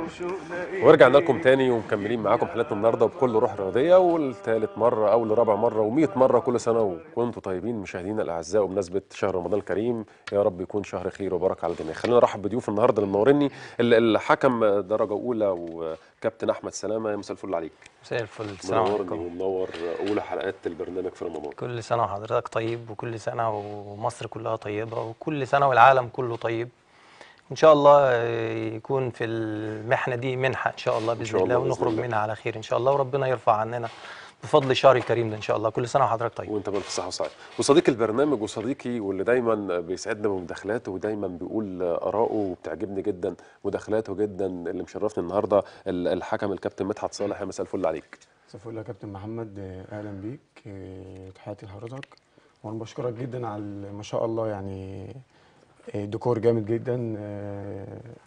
ورجعنا لكم تاني ومكملين معاكم حلقتنا النهارده بكل روح رياضيه والثالث مره او لرابع مره و100 مره كل سنه وكنتم طيبين مشاهدينا الاعزاء وبمناسبه شهر رمضان الكريم يا رب يكون شهر خير وبركه على الجميع خلينا نرحب بضيوف النهارده اللي منورني ال- الحكم درجه اولى وكابتن احمد سلامه يا مساء الفل عليك مساء الفل السلام منورني عليكم ومنور اولى حلقات البرنامج في رمضان كل سنة وحضرتك طيب وكل سنة ومصر كلها طيبة وكل سنة والعالم كله طيب إن شاء الله آه، يكون في المحنة دي منحة إن شاء الله بإذن شاء الله الله بإذن ونخرج الله. منها على خير إن شاء الله وربنا يرفع عننا بفضل الشهر الكريم ده إن شاء الله كل سنة وحضرتك طيب وانت بقى في الصحه والسعاده وصديق البرنامج وصديقي واللي دايما بيسعدنا بمداخلاته ودايما بيقول اراءه وبتعجبني جدا مداخلاته جدا اللي مشرفني النهارده ال- الحكم الكابتن مدحت صالح يا مساء الفل عليك مساء الفل يا كابتن محمد آه، اهلا بيك آه، تحياتي لحضرتك وانا بشكرك جدا على ال- ما شاء الله يعني آه، ديكور جامد جدا آه،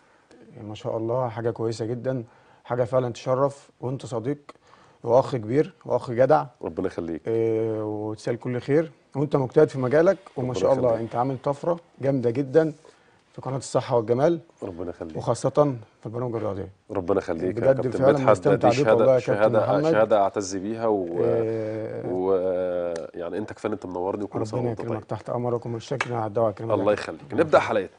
ما شاء الله حاجه كويسه جدا حاجه فعلا تشرف وانت صديق واخ كبير واخ جدع ربنا يخليك آه، وتسال كل خير وانت مجتهد في مجالك وما ربنا شاء الله يخليك. انت عامل طفره جامده جدا في قناه الصحه والجمال ربنا يخليك وخاصه في البرامج الرياضيه ربنا يخليك يا بجد كابتن فعلا مدحت بستمتع دي بيك والله شهاده يا كابتن شهاده محمد. شهاده اعتز بيها و, آه، و... يعني انت كفايه انت منورني وكل سنه ربنا وانت يكرمك طيب تحت امرك ومشاكل على الدواء يكرمك الله يخليك نبدا حلقتنا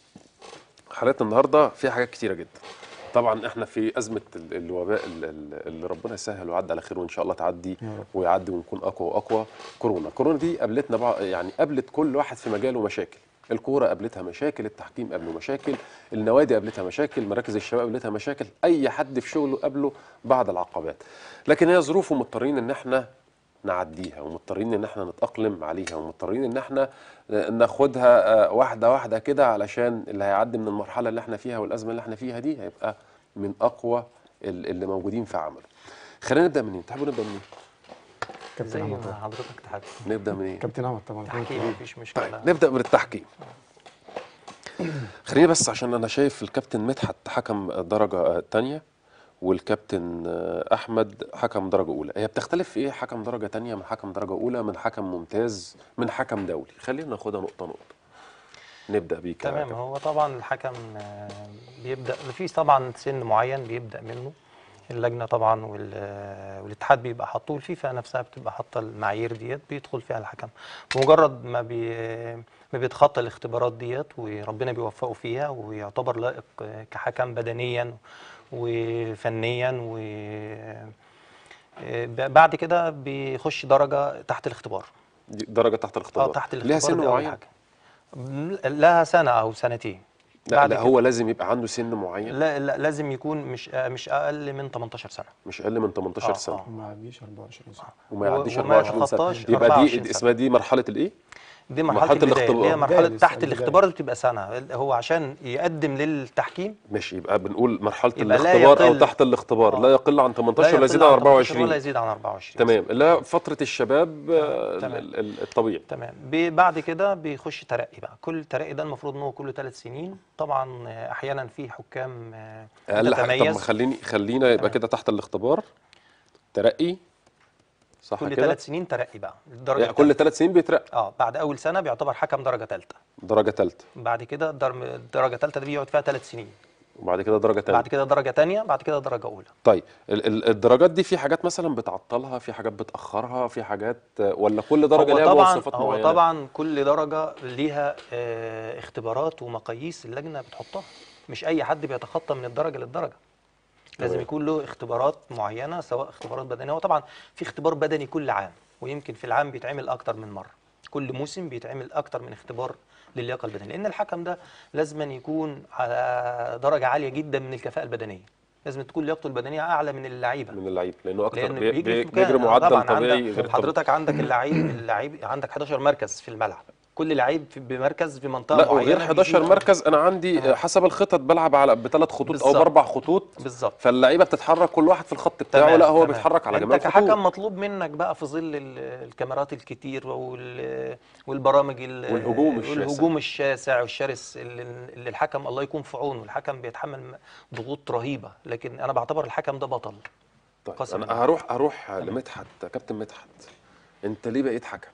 حلقتنا النهارده فيها حاجات كتيره جدا طبعا احنا في ازمه ال- الوباء ال- ال- اللي ربنا يسهل ويعدي على خير وان شاء الله تعدي يا رب. ويعدي ونكون اقوى واقوى كورونا كورونا دي قابلتنا بقى يعني قابلت كل واحد في مجاله مشاكل الكوره قابلتها مشاكل التحكيم قابله مشاكل النوادي قابلتها مشاكل مراكز الشباب قابلتها مشاكل اي حد في شغله قابله بعض العقبات لكن هي ظروف ومضطرين ان احنا نعديها ومضطرين ان احنا نتاقلم عليها ومضطرين ان احنا ناخدها آه، واحده واحده كده علشان اللي هيعدي من المرحله اللي احنا فيها والازمه اللي احنا فيها دي هيبقى من اقوى ال- اللي موجودين في عمله خلينا نبدا منين تحبوا نبدا منين كابتن زي احمد ما طبعا حضرتك تحكي نبدا منين كابتن احمد طبعا تحكي مفيش مشكلة نبدا من التحكيم خليني بس عشان انا شايف الكابتن مدحت حكم درجه تانية والكابتن آه، احمد حكم درجه اولى هي بتختلف في ايه حكم درجه تانية من حكم درجه اولى من حكم ممتاز من حكم دولي خلينا ناخدها نقطه نقطه نبدا بيك يا تمام كابتن. هو طبعا الحكم آه، بيبدا في طبعا سن معين بيبدا منه اللجنه طبعا وال- آه، والاتحاد بيبقى حاطه والفيفا نفسها بتبقى حاطه المعايير ديت بيدخل فيها الحكم بمجرد ما بي ما بيتخطى الاختبارات ديت وربنا بيوفقه فيها ويعتبر لائق آه، كحكم بدنيا وفنيا و آه، ب- بعد كده بيخش درجه تحت الاختبار دي درجه تحت الاختبار اه تحت ليها الاختبار سن دي أول معين حاجة. لها سنه او سنتين لا, بعد لا كده. هو لازم يبقى عنده سن معين لا, لا لازم يكون مش آه، مش اقل من 18 سنه مش اقل من 18 آه، سنه آه. ما عديش 24 سنه وما يعديش وما 24 سنه يتخطاش يبقى 24 دي سنة. اسمها دي مرحله الايه دي مرحله, مرحلة البدايه الاختبار. اللي هي مرحله بداية تحت البداية. الاختبار دي بتبقى سنه هو عشان يقدم للتحكيم ماشي يبقى بنقول مرحله يبقى لا الاختبار او يقل- تحت الاختبار آه. لا يقل عن 18 ولا يقل يزيد عن 18 24 ولا يزيد عن 24 تمام اللي هي فتره الشباب آه، تمام. ال- ال- الطبيعي تمام بي- بعد كده بيخش ترقي بقى كل ترقي ده المفروض ان هو كل ثلاث سنين طبعا آه، احيانا في حكام آه، اقل حاجه طب ما بتتميز خليني خلينا يبقى تمام. كده تحت الاختبار ترقي صح كل كده ثلاث سنين ترقي بقى الدرجه يعني كل ثلاث سنين بيترقى اه بعد اول سنه بيعتبر حكم درجه ثالثه درجه ثالثه بعد كده الدرم- الدرجه الثالثه دي بيقعد فيها ثلاث سنين وبعد كده درجه بعد ثالثه كده درجه ثانيه بعد كده درجه اولى طيب ال- ال- الدرجات دي في حاجات مثلا بتعطلها في حاجات بتاخرها في حاجات آه، ولا كل درجه هو ليها طبعا مواصفات هو معينه طبعا كل درجه ليها آه، اختبارات ومقاييس اللجنه بتحطها مش اي حد بيتخطى من الدرجه للدرجه لازم تمام. يكون له اختبارات معينه سواء اختبارات بدنيه هو طبعا في اختبار بدني كل عام ويمكن في العام بيتعمل اكتر من مره كل موسم بيتعمل اكتر من اختبار للياقه البدنيه لان الحكم ده لازم يكون على درجه عاليه جدا من الكفاءه البدنيه لازم تكون لياقته البدنيه اعلى من اللعيبه من اللعيب لانه اكتر لان بي- بيجري بي- في مكان بيجري آه، معدل طبعاً طبيعي عندك غير الطبيعي حضرتك عندك اللعيب اللعيب عندك 11 مركز في الملعب كل لعيب في بمركز في منطقه لا معينه وغير 11 بيجي- مركز انا عندي تمام. حسب الخطط بلعب على بثلاث خطوط او بالظبط. باربع خطوط بالظبط فاللعيبه بتتحرك كل واحد في الخط بتاعه تمام، لا هو تمام. بيتحرك على انت جميع كحكم الخطوط مطلوب منك بقى في ظل ال- الكاميرات الكتير وال- والبرامج ال- والهجوم الشاسع. والهجوم الشاسع والشرس اللي, اللي الحكم الله يكون في عونه الحكم بيتحمل م- ضغوط رهيبه لكن انا بعتبر الحكم ده بطل طيب قسماً انا هروح هروح لمدحت كابتن مدحت انت ليه بقيت حكم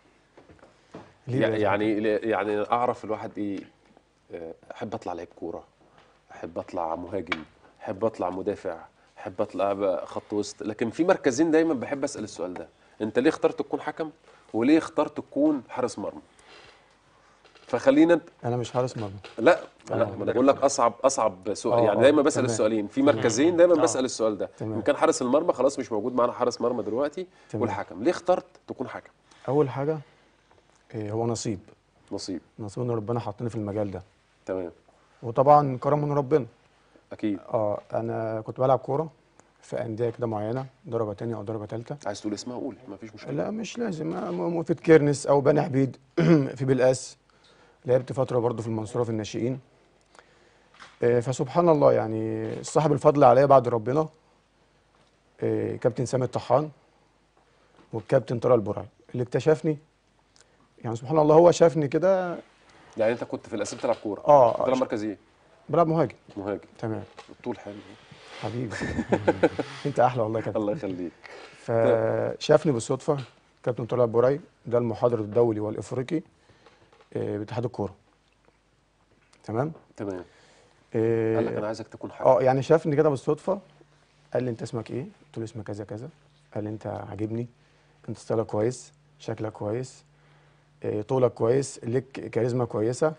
ليه يع- بقى؟ يعني يعني اعرف الواحد ايه آه، احب اطلع لعيب كوره احب اطلع مهاجم احب احب اطلع مدافع احب اطلع بقى خط وسط لكن في مركزين دايما بحب اسال السؤال ده انت ليه اخترت تكون حكم وليه اخترت تكون حارس مرمى فخلينا انت انا مش حارس مرمى لا لا ما انا بقول لك اصعب اصعب سؤال آه، يعني آه، دايما بسال تمام. السؤالين في مركزين دايما بسال السؤال ده تمام. ان كان حارس المرمى خلاص مش موجود معانا حارس مرمى دلوقتي تمام. والحكم ليه اخترت تكون حكم اول حاجه إيه، هو نصيب نصيب نصيب ان ربنا حطني في المجال ده تمام وطبعا كرم من ربنا اكيد اه انا كنت بلعب كوره في انديه كده معينه درجه تانية او درجه ثالثه عايز تقول اسمها قول ما فيش مشكله لا مش لازم آه، م- م- في كيرنس او بني عبيد في بلقاس لعبت فتره برضو في المنصوره في الناشئين آه، فسبحان الله يعني صاحب الفضل عليا بعد ربنا آه، كابتن سامي الطحان والكابتن طارق البرعي اللي اكتشفني يعني سبحان الله هو شافني كده يعني انت كنت في الاساس بتلعب كوره اه بتلعب مركز ايه بلعب مهاجم مهاجم تمام الطول حلو حبيبي انت احلى والله يا كابتن الله يخليك فشافني بالصدفه كابتن طلال البراي ده المحاضر الدولي والافريقي آه، باتحاد الكوره تمام تمام آه، قال لك انا عايزك تكون حكم اه يعني شافني كده بالصدفه قال لي انت اسمك ايه قلت له اسمي كذا كذا قال لي انت عاجبني انت ستايلك كويس شكلك كويس آه، طولك كويس ليك كاريزما كويسه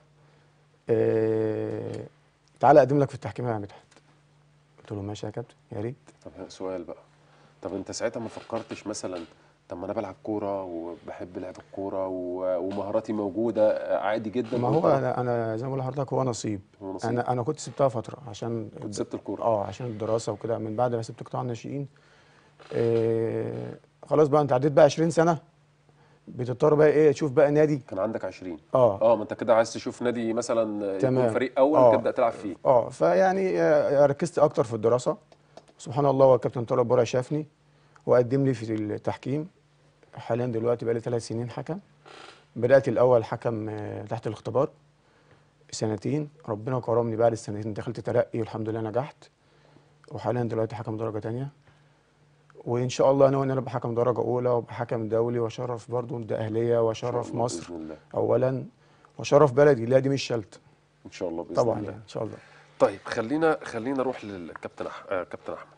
آه، تعالى اقدم لك في التحكيم يا مدحت قلت له ماشي يا كابتن يا ريت طب سؤال بقى طب انت ساعتها ما فكرتش مثلا طب ما انا بلعب كوره وبحب لعب الكوره و- ومهاراتي موجوده عادي جدا ما وانت هو انا انا زي ما بقول لحضرتك هو نصيب هو نصيب. انا انا كنت سبتها فتره عشان كنت سبت الكوره اه عشان الدراسه وكده من بعد ما سبت قطاع الناشئين آه خلاص بقى انت عديت بقى 20 سنه بتضطر بقى ايه تشوف بقى نادي كان عندك 20 اه اه ما انت كده عايز تشوف نادي مثلا يكون تمام. فريق اول آه. تبدا تلعب فيه اه فيعني آه ركزت اكتر في الدراسه سبحان الله هو الكابتن طارق برع شافني وقدم لي في التحكيم حاليا دلوقتي بقى لي ثلاث سنين حكم بدات الاول حكم آه، تحت الاختبار سنتين ربنا كرمني بعد السنتين دخلت ترقي والحمد لله نجحت وحاليا دلوقتي حكم درجه تانية وان شاء الله ناوي ان انا ابقى حكم درجه اولى وابقى حكم دولي واشرف برضو ده اهليه واشرف الله مصر بإذن الله. اولا واشرف بلدي لا دي مش شلت ان شاء الله باذن طبعا الله يعني ان شاء الله طيب خلينا خلينا نروح للكابتن أح... آه كابتن احمد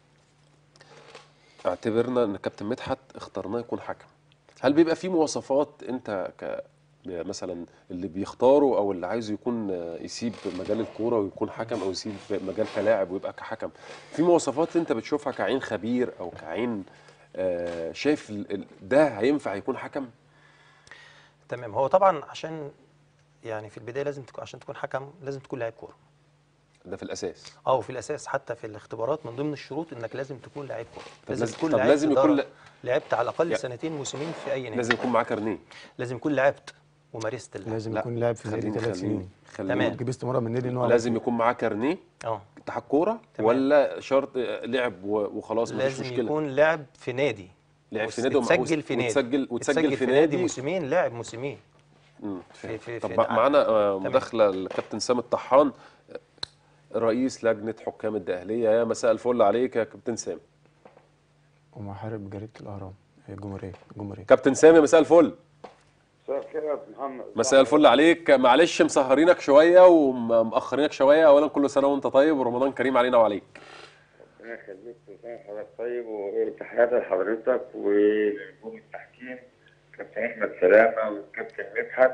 اعتبرنا ان كابتن مدحت اخترناه يكون حكم هل بيبقى في مواصفات انت ك مثلا اللي بيختاره او اللي عايزه يكون آه، يسيب مجال الكوره ويكون حكم او يسيب مجال كلاعب ويبقى كحكم في مواصفات انت بتشوفها كعين خبير او كعين آه، شايف ال- ال- ده هينفع يكون حكم تمام هو طبعا عشان يعني في البدايه لازم تكون عشان تكون حكم لازم تكون لاعب كوره ده في الاساس اه وفي الاساس حتى في الاختبارات من ضمن الشروط انك لازم تكون لاعب كوره طب لازم- تكون طب لاعب لازم يكون إدارة. ل- لعبت على الاقل يعني- سنتين موسمين في اي نادي لازم يكون معاه كارنيه لازم يكون لعبت ومارست اللعب لازم لا، يكون لاعب في النادي خليني ثلاث خليني سنين خليني تمام. جيب استماره من النادي ان هو لازم لاعب. يكون معاه كارنيه اه اتحاد كوره تمام. ولا شرط لعب و- وخلاص مفيش لازم مشكله يكون لعب في نادي لعب وس- في نادي ومع- اتسجل في نادي وتسجل وتسجل اتسجل في في نادي نادي موسمين لعب موسمين مم، في- فاهم. في- طب في- مع- معانا آه، تمام. مداخله الكابتن سامي الطحان آه، رئيس لجنه حكام الدقهليه يا مساء الفل عليك يا كابتن سامي ومحارب جريده الاهرام الجمهوريه الجمهوريه كابتن سامي مساء الفل مساء الخير يا أستاذ محمد مساء الفل عليك معلش مسهرينك شويه ومأخرينك شويه اولا كل سنه وانت طيب ورمضان كريم علينا وعليك ربنا يخليك كل سنه وحضرتك طيب وتحياتي لحضرتك ونجوم التحكيم كابتن احمد سلامه والكابتن مدحت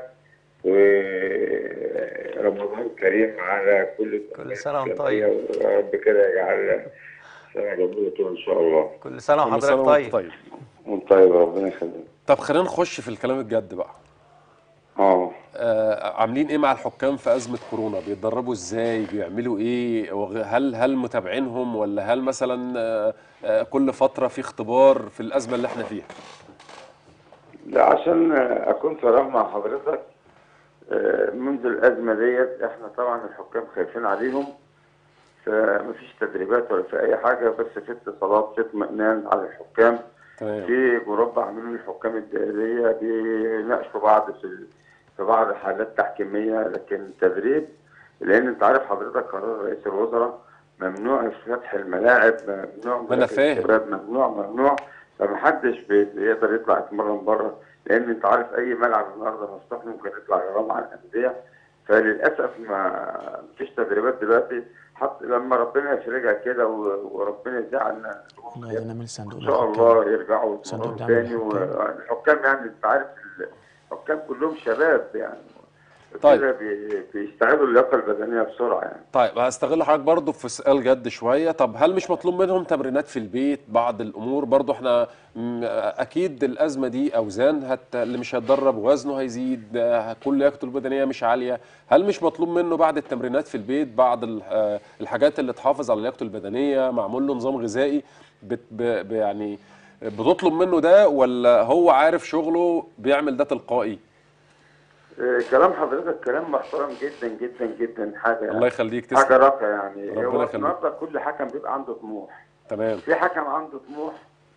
ورمضان كريم على كل كل سنة وأنت الجمعية، ويا رب كده يجعل سنه جميله كده ان شاء الله كل سنه كل سنة وحضرتك وانت طيب طيب وانت طيب ربنا يخليك طب خلينا نخش في الكلام الجد بقى اه آه، عاملين ايه مع الحكام في ازمه كورونا بيتدربوا ازاي بيعملوا ايه وغ- هل هل متابعينهم ولا هل مثلا آه، آه، كل فتره في اختبار في الازمه اللي احنا فيها لا عشان اكون صريح مع حضرتك آه، منذ الازمه ديت احنا طبعا الحكام خايفين عليهم فمفيش تدريبات ولا في اي حاجه بس في اتصالات في اطمئنان على الحكام تمام في مربع عاملين الحكام الدائريه بيناقشوا بعض في ال- في بعض الحالات تحكيميه لكن تدريب لان انت عارف حضرتك قرار رئيس الوزراء ممنوع فتح الملاعب ممنوع ما أنا فاهم. الشباب ممنوع ممنوع فمحدش بيقدر يطلع يتمرن بره لان انت عارف اي ملعب النهارده مفتوح ممكن يطلع غرام على الانديه فللاسف ما فيش تدريبات دلوقتي حط لما ربنا يفرجها كده و- وربنا يجعلنا احنا عايزين نعمل صندوق ان شاء للحكام. الله يرجعوا صندوق يتمرنوا دعم تاني للحكام. والحكام يعني انت عارف الحكام كلهم شباب يعني طيب. كده بي- بيستعيدوا اللياقه البدنيه بسرعه يعني طيب هستغل حضرتك برضو في سؤال جد شويه طب هل مش مطلوب منهم تمرينات في البيت بعض الامور برضو احنا م، اكيد الازمه دي اوزان هت... اللي مش هيتدرب وزنه هيزيد آه، كل لياقته البدنيه مش عاليه هل مش مطلوب منه بعد التمرينات في البيت بعض ال- آه، الحاجات اللي تحافظ على لياقته البدنيه معمول له نظام غذائي بت... ب... ب... يعني بتطلب منه ده ولا هو عارف شغله بيعمل ده تلقائي إيه، كلام حضرتك كلام محترم جدا جدا جدا حاجه الله يخليك حاجه تسلم راقيه يعني ربنا هو يخليك. النهارده كل حكم بيبقى عنده طموح تمام في حكم عنده طموح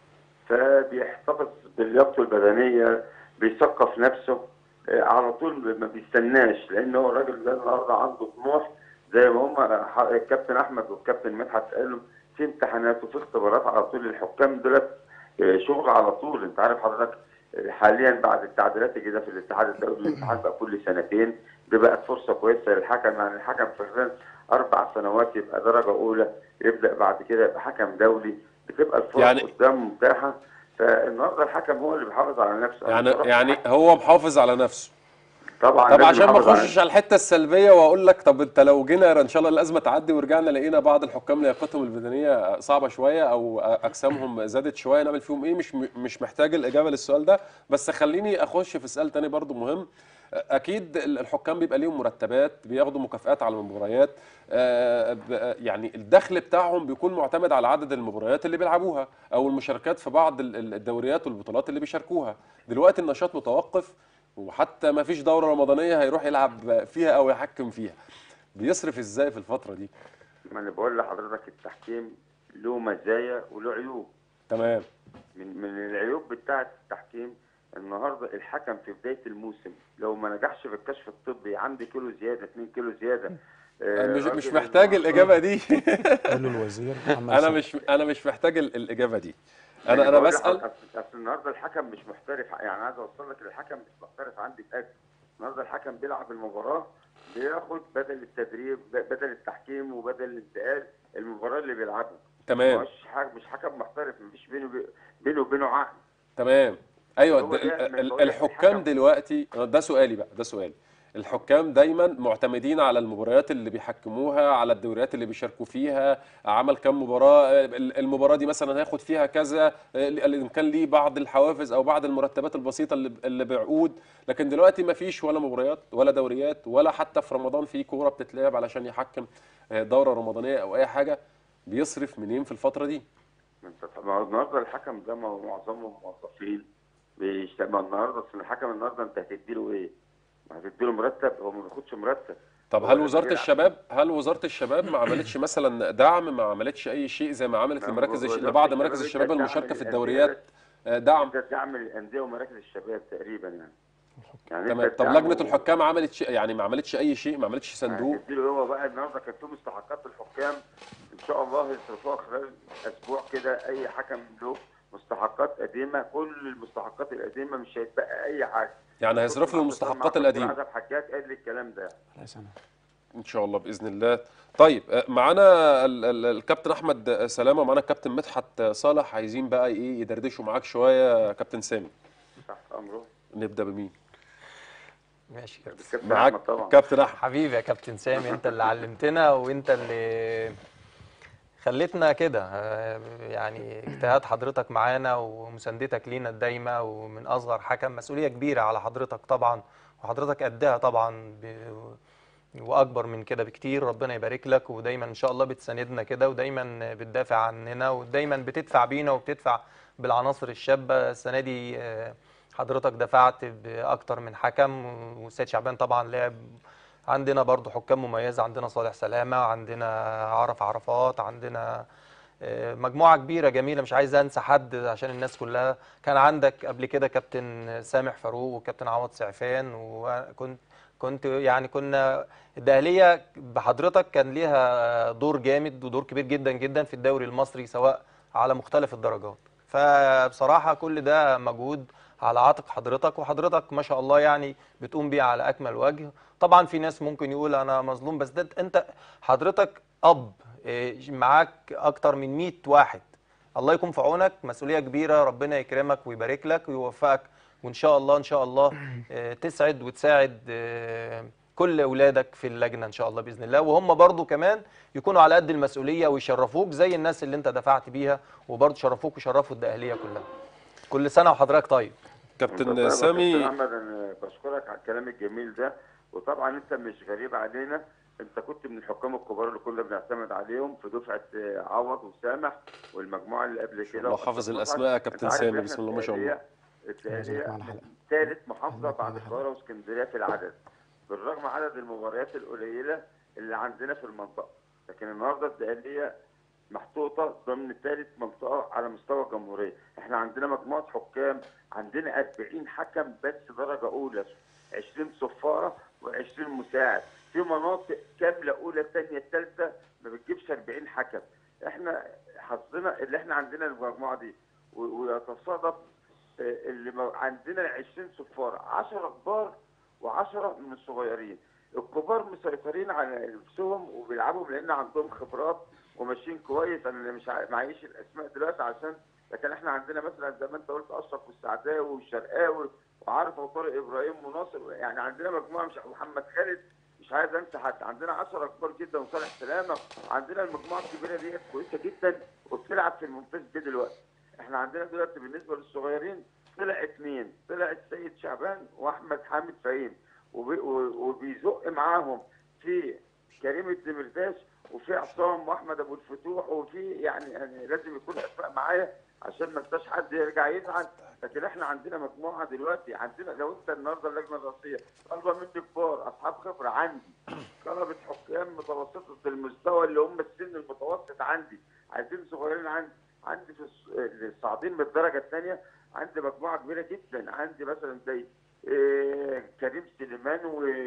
فبيحتفظ بلياقته البدنيه بيثقف نفسه آه، على طول ما بيستناش لان هو الراجل ده النهارده عنده طموح زي ما هم الكابتن احمد والكابتن مدحت قالوا في امتحانات وفي اختبارات على طول الحكام دولت آه، شغل على طول انت عارف حضرتك آه، حاليا بعد التعديلات الجديده في الاتحاد الدولي الامتحان بقى كل سنتين دي بقت فرصه كويسه للحكم يعني الحكم في خلال اربع سنوات يبقى درجه اولى يبدا بعد كده يبقى حكم دولي بتبقى الفرص يعني- يعني قدام متاحه فالنهارده الحكم هو اللي بيحافظ على نفسه أنا يعني بصراحة يعني هو محافظ على نفسه طبعا طب لازم عشان ما يحافظ على اخشش على الحته السلبيه واقول لك طب انت لو جينا ان شاء الله الازمه تعدي ورجعنا لقينا بعض الحكام لياقتهم البدنيه صعبه شويه او اجسامهم زادت شويه نعمل فيهم ايه مش مش محتاج الاجابه للسؤال ده بس خليني اخش في سؤال تاني برضو مهم اكيد الحكام بيبقى ليهم مرتبات بياخدوا مكافآت على المباريات آه، ب- يعني الدخل بتاعهم بيكون معتمد على عدد المباريات اللي بيلعبوها او المشاركات في بعض ال- ال- الدوريات والبطولات اللي بيشاركوها دلوقتي النشاط متوقف وحتى ما فيش دوره رمضانيه هيروح يلعب فيها او يحكم فيها بيصرف ازاي في الفتره دي ما انا بقول لحضرتك التحكيم له مزايا وله عيوب تمام من من العيوب بتاعه التحكيم النهارده الحكم في بدايه الموسم لو ما نجحش في الكشف الطبي عندي كيلو زياده 2 كيلو زياده آه، مش راجل مش محتاج الاجابه دي قول له الوزير محمد انا سعد. مش انا مش محتاج ال- الاجابه دي يعني انا انا بقول بسال لحضرتك أصل- اصل النهارده الحكم مش محترف يعني عايز اوصل لك الحكم مش محترف عندي باجر النهارده الحكم بيلعب المباراه بياخد بدل التدريب بدل التحكيم وبدل الانتقال المباراه اللي بيلعبها تمام مش حكم مش حكم محترف مفيش بينه وبي- بينه وبينه عقد تمام ايوه هو د- ده ال- من ال- بقول لك الحكام الحكم. دلوقتي ده سؤالي بقى ده سؤالي الحكام دايما معتمدين على المباريات اللي بيحكموها على الدوريات اللي بيشاركوا فيها عمل كام مباراه ال- المباراه دي مثلا هياخد فيها كذا ان كان ليه بعض الحوافز او بعض المرتبات البسيطه اللي اللي بعقود لكن دلوقتي ما فيش ولا مباريات ولا دوريات ولا حتى في رمضان في كوره بتتلعب علشان يحكم دوره رمضانيه او اي حاجه بيصرف منين في الفتره دي ما انت ما هو النهارده الحكم ده ما هو معظمهم موظفين بيشتغل ما النهارده اصل الحكم النهارده انت هتديله ايه؟ ما هتديله مرتب هو ما بياخدش مرتب طب هو هل اللي وزاره بيلعب. الشباب هل وزاره الشباب ما عملتش مثلا دعم ما عملتش اي شيء زي ما عملت نعم، لمراكز الش... وزارة لبعض الشباب مراكز الشباب ادت دعم المشاركه في للأندية الدوريات آه، دعم انت تعمل الانديه ومراكز الشباب تقريبا يعني يعني تمام انت طب تعمل- لجنه الحكام عملت شيء يعني ما عملتش اي شيء ما عملتش صندوق هتديله هو بقى النهارده كان في مستحقات الحكام ان شاء الله يصرفوها خلال اسبوع كده اي حكم له مستحقات قديمه كل المستحقات القديمه مش هيتبقى اي حاجه يعني هيصرف له المستحقات القديمه عزب حاجات قال لي الكلام ده على سنة. ان شاء الله باذن الله طيب آه، معانا ال- ال- الكابتن احمد سلامه ومعانا الكابتن مدحت صالح عايزين بقى ايه يدردشوا معاك شويه يا كابتن سامي تحت امره نبدا بمين ماشي كابتن الكابتن معاك احمد طبعا كابتن احمد حبيبي يا كابتن سامي انت اللي علمتنا وانت اللي خليتنا كده آه، يعني اجتهاد حضرتك معانا ومساندتك لينا الدايمه ومن اصغر حكم مسؤوليه كبيره على حضرتك طبعا وحضرتك قدها طبعا ب- واكبر من كده بكتير ربنا يبارك لك ودايما ان شاء الله بتساندنا كده ودايما بتدافع عننا ودايما بتدفع بينا وبتدفع بالعناصر الشابه السنه دي آه، حضرتك دفعت باكتر من حكم والسيد شعبان طبعا لعب عندنا برضو حكام مميزة عندنا صالح سلامة عندنا عرف عرفات عندنا آه، مجموعة كبيرة جميلة مش عايز أنسى حد عشان الناس كلها كان عندك قبل كده كابتن سامح فاروق وكابتن عوض سعفان وكنت كنت يعني كنا الدهلية بحضرتك كان ليها دور جامد ودور كبير جدا جدا في الدوري المصري سواء على مختلف الدرجات فبصراحة كل ده مجهود على عاتق حضرتك وحضرتك ما شاء الله يعني بتقوم بيه على أكمل وجه طبعا في ناس ممكن يقول أنا مظلوم بس ده أنت حضرتك اب إيه، معاك اكتر من 100 واحد الله يكون في عونك مسؤوليه كبيره ربنا يكرمك ويبارك لك ويوفقك وان شاء الله ان شاء الله آه، تسعد وتساعد آه، كل اولادك في اللجنه ان شاء الله باذن الله وهم برضو كمان يكونوا على قد المسؤوليه ويشرفوك زي الناس اللي انت دفعت بيها وبرضو شرفوك وشرفوا الدقهليه كلها كل سنه وحضرتك طيب كابتن طبعاً سامي كابتن احمد انا بشكرك على الكلام الجميل ده وطبعا انت مش غريب علينا انت كنت من الحكام الكبار اللي كنا بنعتمد عليهم في دفعه آه، عوض وسامح والمجموعه اللي قبل كده الله حافظ الأسماء يا كابتن أنت عارف سامي، إحنا بسم الله ما شاء الله. التأهلية معنا حلقة. ثالث محافظه بعد القاهره واسكندريه في العدد بالرغم عدد المباريات القليله اللي عندنا في المنطقه لكن النهارده الدقهليه محطوطه ضمن ثالث منطقه على مستوى الجمهوريه احنا عندنا مجموعه حكام عندنا 40 حكم بس درجه اولى 20 صفاره و20 مساعد في مناطق كامله اولى ثانيه ثالثه ما بتجيبش 40 حكم احنا حظنا اللي احنا عندنا المجموعه دي و- ويتصادف آه، اللي ما- عندنا 20 صفاره 10 كبار و10 من الصغيرين الكبار مسيطرين على نفسهم وبيلعبوا لان عندهم خبرات وماشيين كويس انا اللي مش عا- معيش الاسماء دلوقتي عشان لكن احنا عندنا مثلا زي ما انت قلت اشرف والسعداوي والشرقاوي وعارفه وطارق ابراهيم وناصر يعني عندنا مجموعه مش محمد خالد مش عايز انسى حد عندنا 10 كبار جدا وصالح سلامه عندنا المجموعه الكبيره دي كويسه جدا وبتلعب في الممتاز بيه دلوقتي احنا عندنا دلوقتي بالنسبه للصغيرين طلع اثنين طلع السيد شعبان واحمد حامد فهيم وبي- و- وبيزق معاهم في كريم الدمرداش وفي عصام واحمد ابو الفتوح وفي يعني, يعني لازم يكون اسماء معايا عشان ما انتش حد يرجع يزعل لكن احنا عندنا مجموعه دلوقتي عندنا لو انت النهارده اللجنه الرئاسيه طالبه مني كبار اصحاب خبره عندي طلبه حكام متوسطه المستوى اللي هم السن المتوسط عندي عايزين صغيرين عندي عندي في الص- الصاعدين من الدرجه الثانيه عندي مجموعه كبيره جدا عندي مثلا زي إيه، كريم سليمان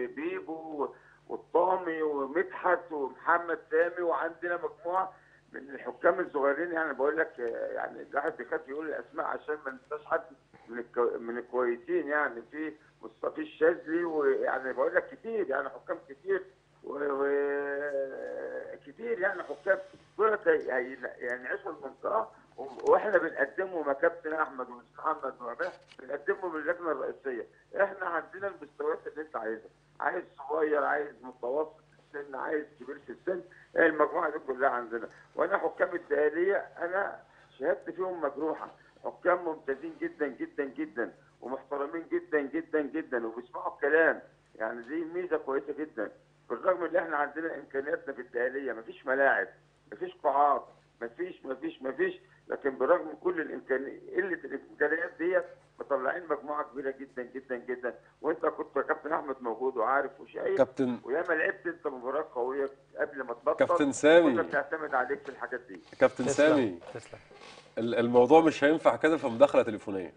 وبيبو والطامي ومدحت ومحمد سامي وعندنا مجموعه من الحكام الصغيرين يعني بقول لك آه، يعني الواحد بيخاف يقول الاسماء عشان ما ننساش حد من الكو... من الكويسين يعني في مصطفى الشاذلي ويعني بقول لك كتير يعني حكام كتير و... و... كتير يعني حكام دول هي- يعني عيشوا المنطقه و- واحنا بنقدمه ما كابتن احمد ومحمد وعباه بنقدمه من اللجنه الرئيسيه احنا عندنا المستويات اللي انت عايزها عايز صغير عايز متوسط السن عايز كبير في السن المجموعه دي كلها عندنا وانا حكام الدقاليه انا شهادتي فيهم مجروحه حكام ممتازين جدا جدا جدا ومحترمين جدا جدا جدا وبيسمعوا الكلام يعني دي ميزه كويسه جدا بالرغم ان احنا عندنا امكانياتنا في الدقاليه مفيش ملاعب مفيش قاعات مفيش مفيش مفيش لكن برغم كل الامكانيات قله الامكانيات ديت مطلعين مجموعه كبيره جدا جدا جدا وانت كنت يا كابتن احمد موجود وعارف وشايف كابتن وياما لعبت انت مباراه قويه قبل ما تبطل كابتن سامي. كنا بنعتمد عليك في الحاجات دي كابتن تسلم سامي تسلم ال- الموضوع مش هينفع كده في مداخله تليفونيه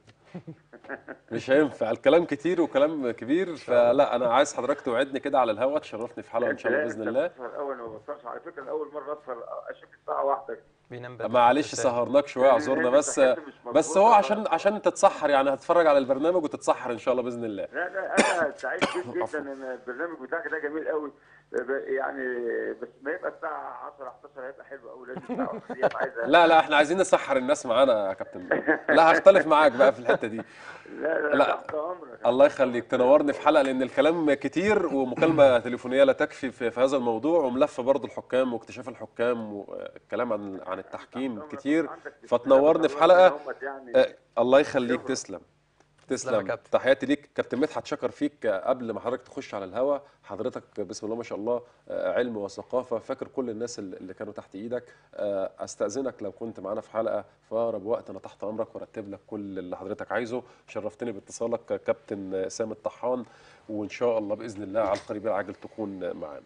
مش هينفع الكلام كتير وكلام كبير فلا انا عايز حضرتك توعدني كده على الهوا تشرفني في حلقه ان شاء الله لا، باذن انت الله بتسهر اول ما بسهرش على فكره اول مره اسهر اشوف الساعه واحده بينام بدري معلش تسلم. سهرناك شويه اعذرنا لأن بس صحتي مش بس مظبوطة هو خالص. عشان عشان تتسحر يعني هتتفرج على البرنامج وتتسحر ان شاء الله باذن الله لا لا انا سعيد جدا جدا ان البرنامج بتاعك ده جميل قوي ب- يعني بس ما يبقى الساعه 10 11 هيبقى حلو قوي لازم الساعه 1 دي عايزه لا لا احنا عايزين نسحر الناس معانا يا كابتن لا هختلف معاك بقى في الحته دي لا لا, لا. تحت امرك الله يخليك تنورني في حلقه لان الكلام كتير ومكالمه تليفونيه لا تكفي في, في هذا الموضوع وملف برضه الحكام واكتشاف الحكام والكلام عن عن التحكيم عندك كتير عندك فتنورني في تسلم حلقه همت يعني آه، الله يخليك شكرا. تسلم تسلم يا تسلم كابتن. تحياتي ليك كابتن مدحت شكر فيك قبل ما حضرتك تخش على الهوا حضرتك بسم الله ما شاء الله آه، علم وثقافه فاكر كل الناس اللي اللي كانوا تحت ايدك آه، استاذنك لو كنت معانا في حلقه في اقرب وقت انا تحت امرك وارتب لك كل اللي حضرتك عايزه شرفتني باتصالك كابتن سامي الطحان وان شاء الله باذن الله على القريب العاجل تكون معانا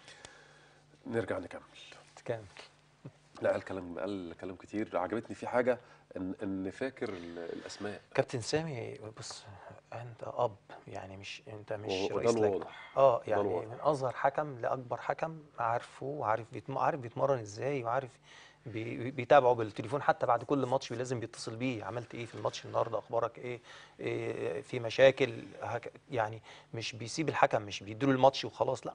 نرجع نكمل كامل لا الكلام قال كلام كتير عجبتني في حاجه ان ان فاكر ال- الاسماء كابتن سامي بص انت اب يعني مش انت مش وده رئيس لجنه الواضح. اه ده يعني الواضح. من اصغر حكم لاكبر حكم عارفه وعارف بيتم... عارف بيتمرن ازاي وعارف بي... بيتابعه بالتليفون حتى بعد كل ماتش لازم بيتصل بيه عملت ايه في الماتش النهارده اخبارك ايه, إيه في مشاكل هك... يعني مش بيسيب الحكم مش بيديله الماتش وخلاص لا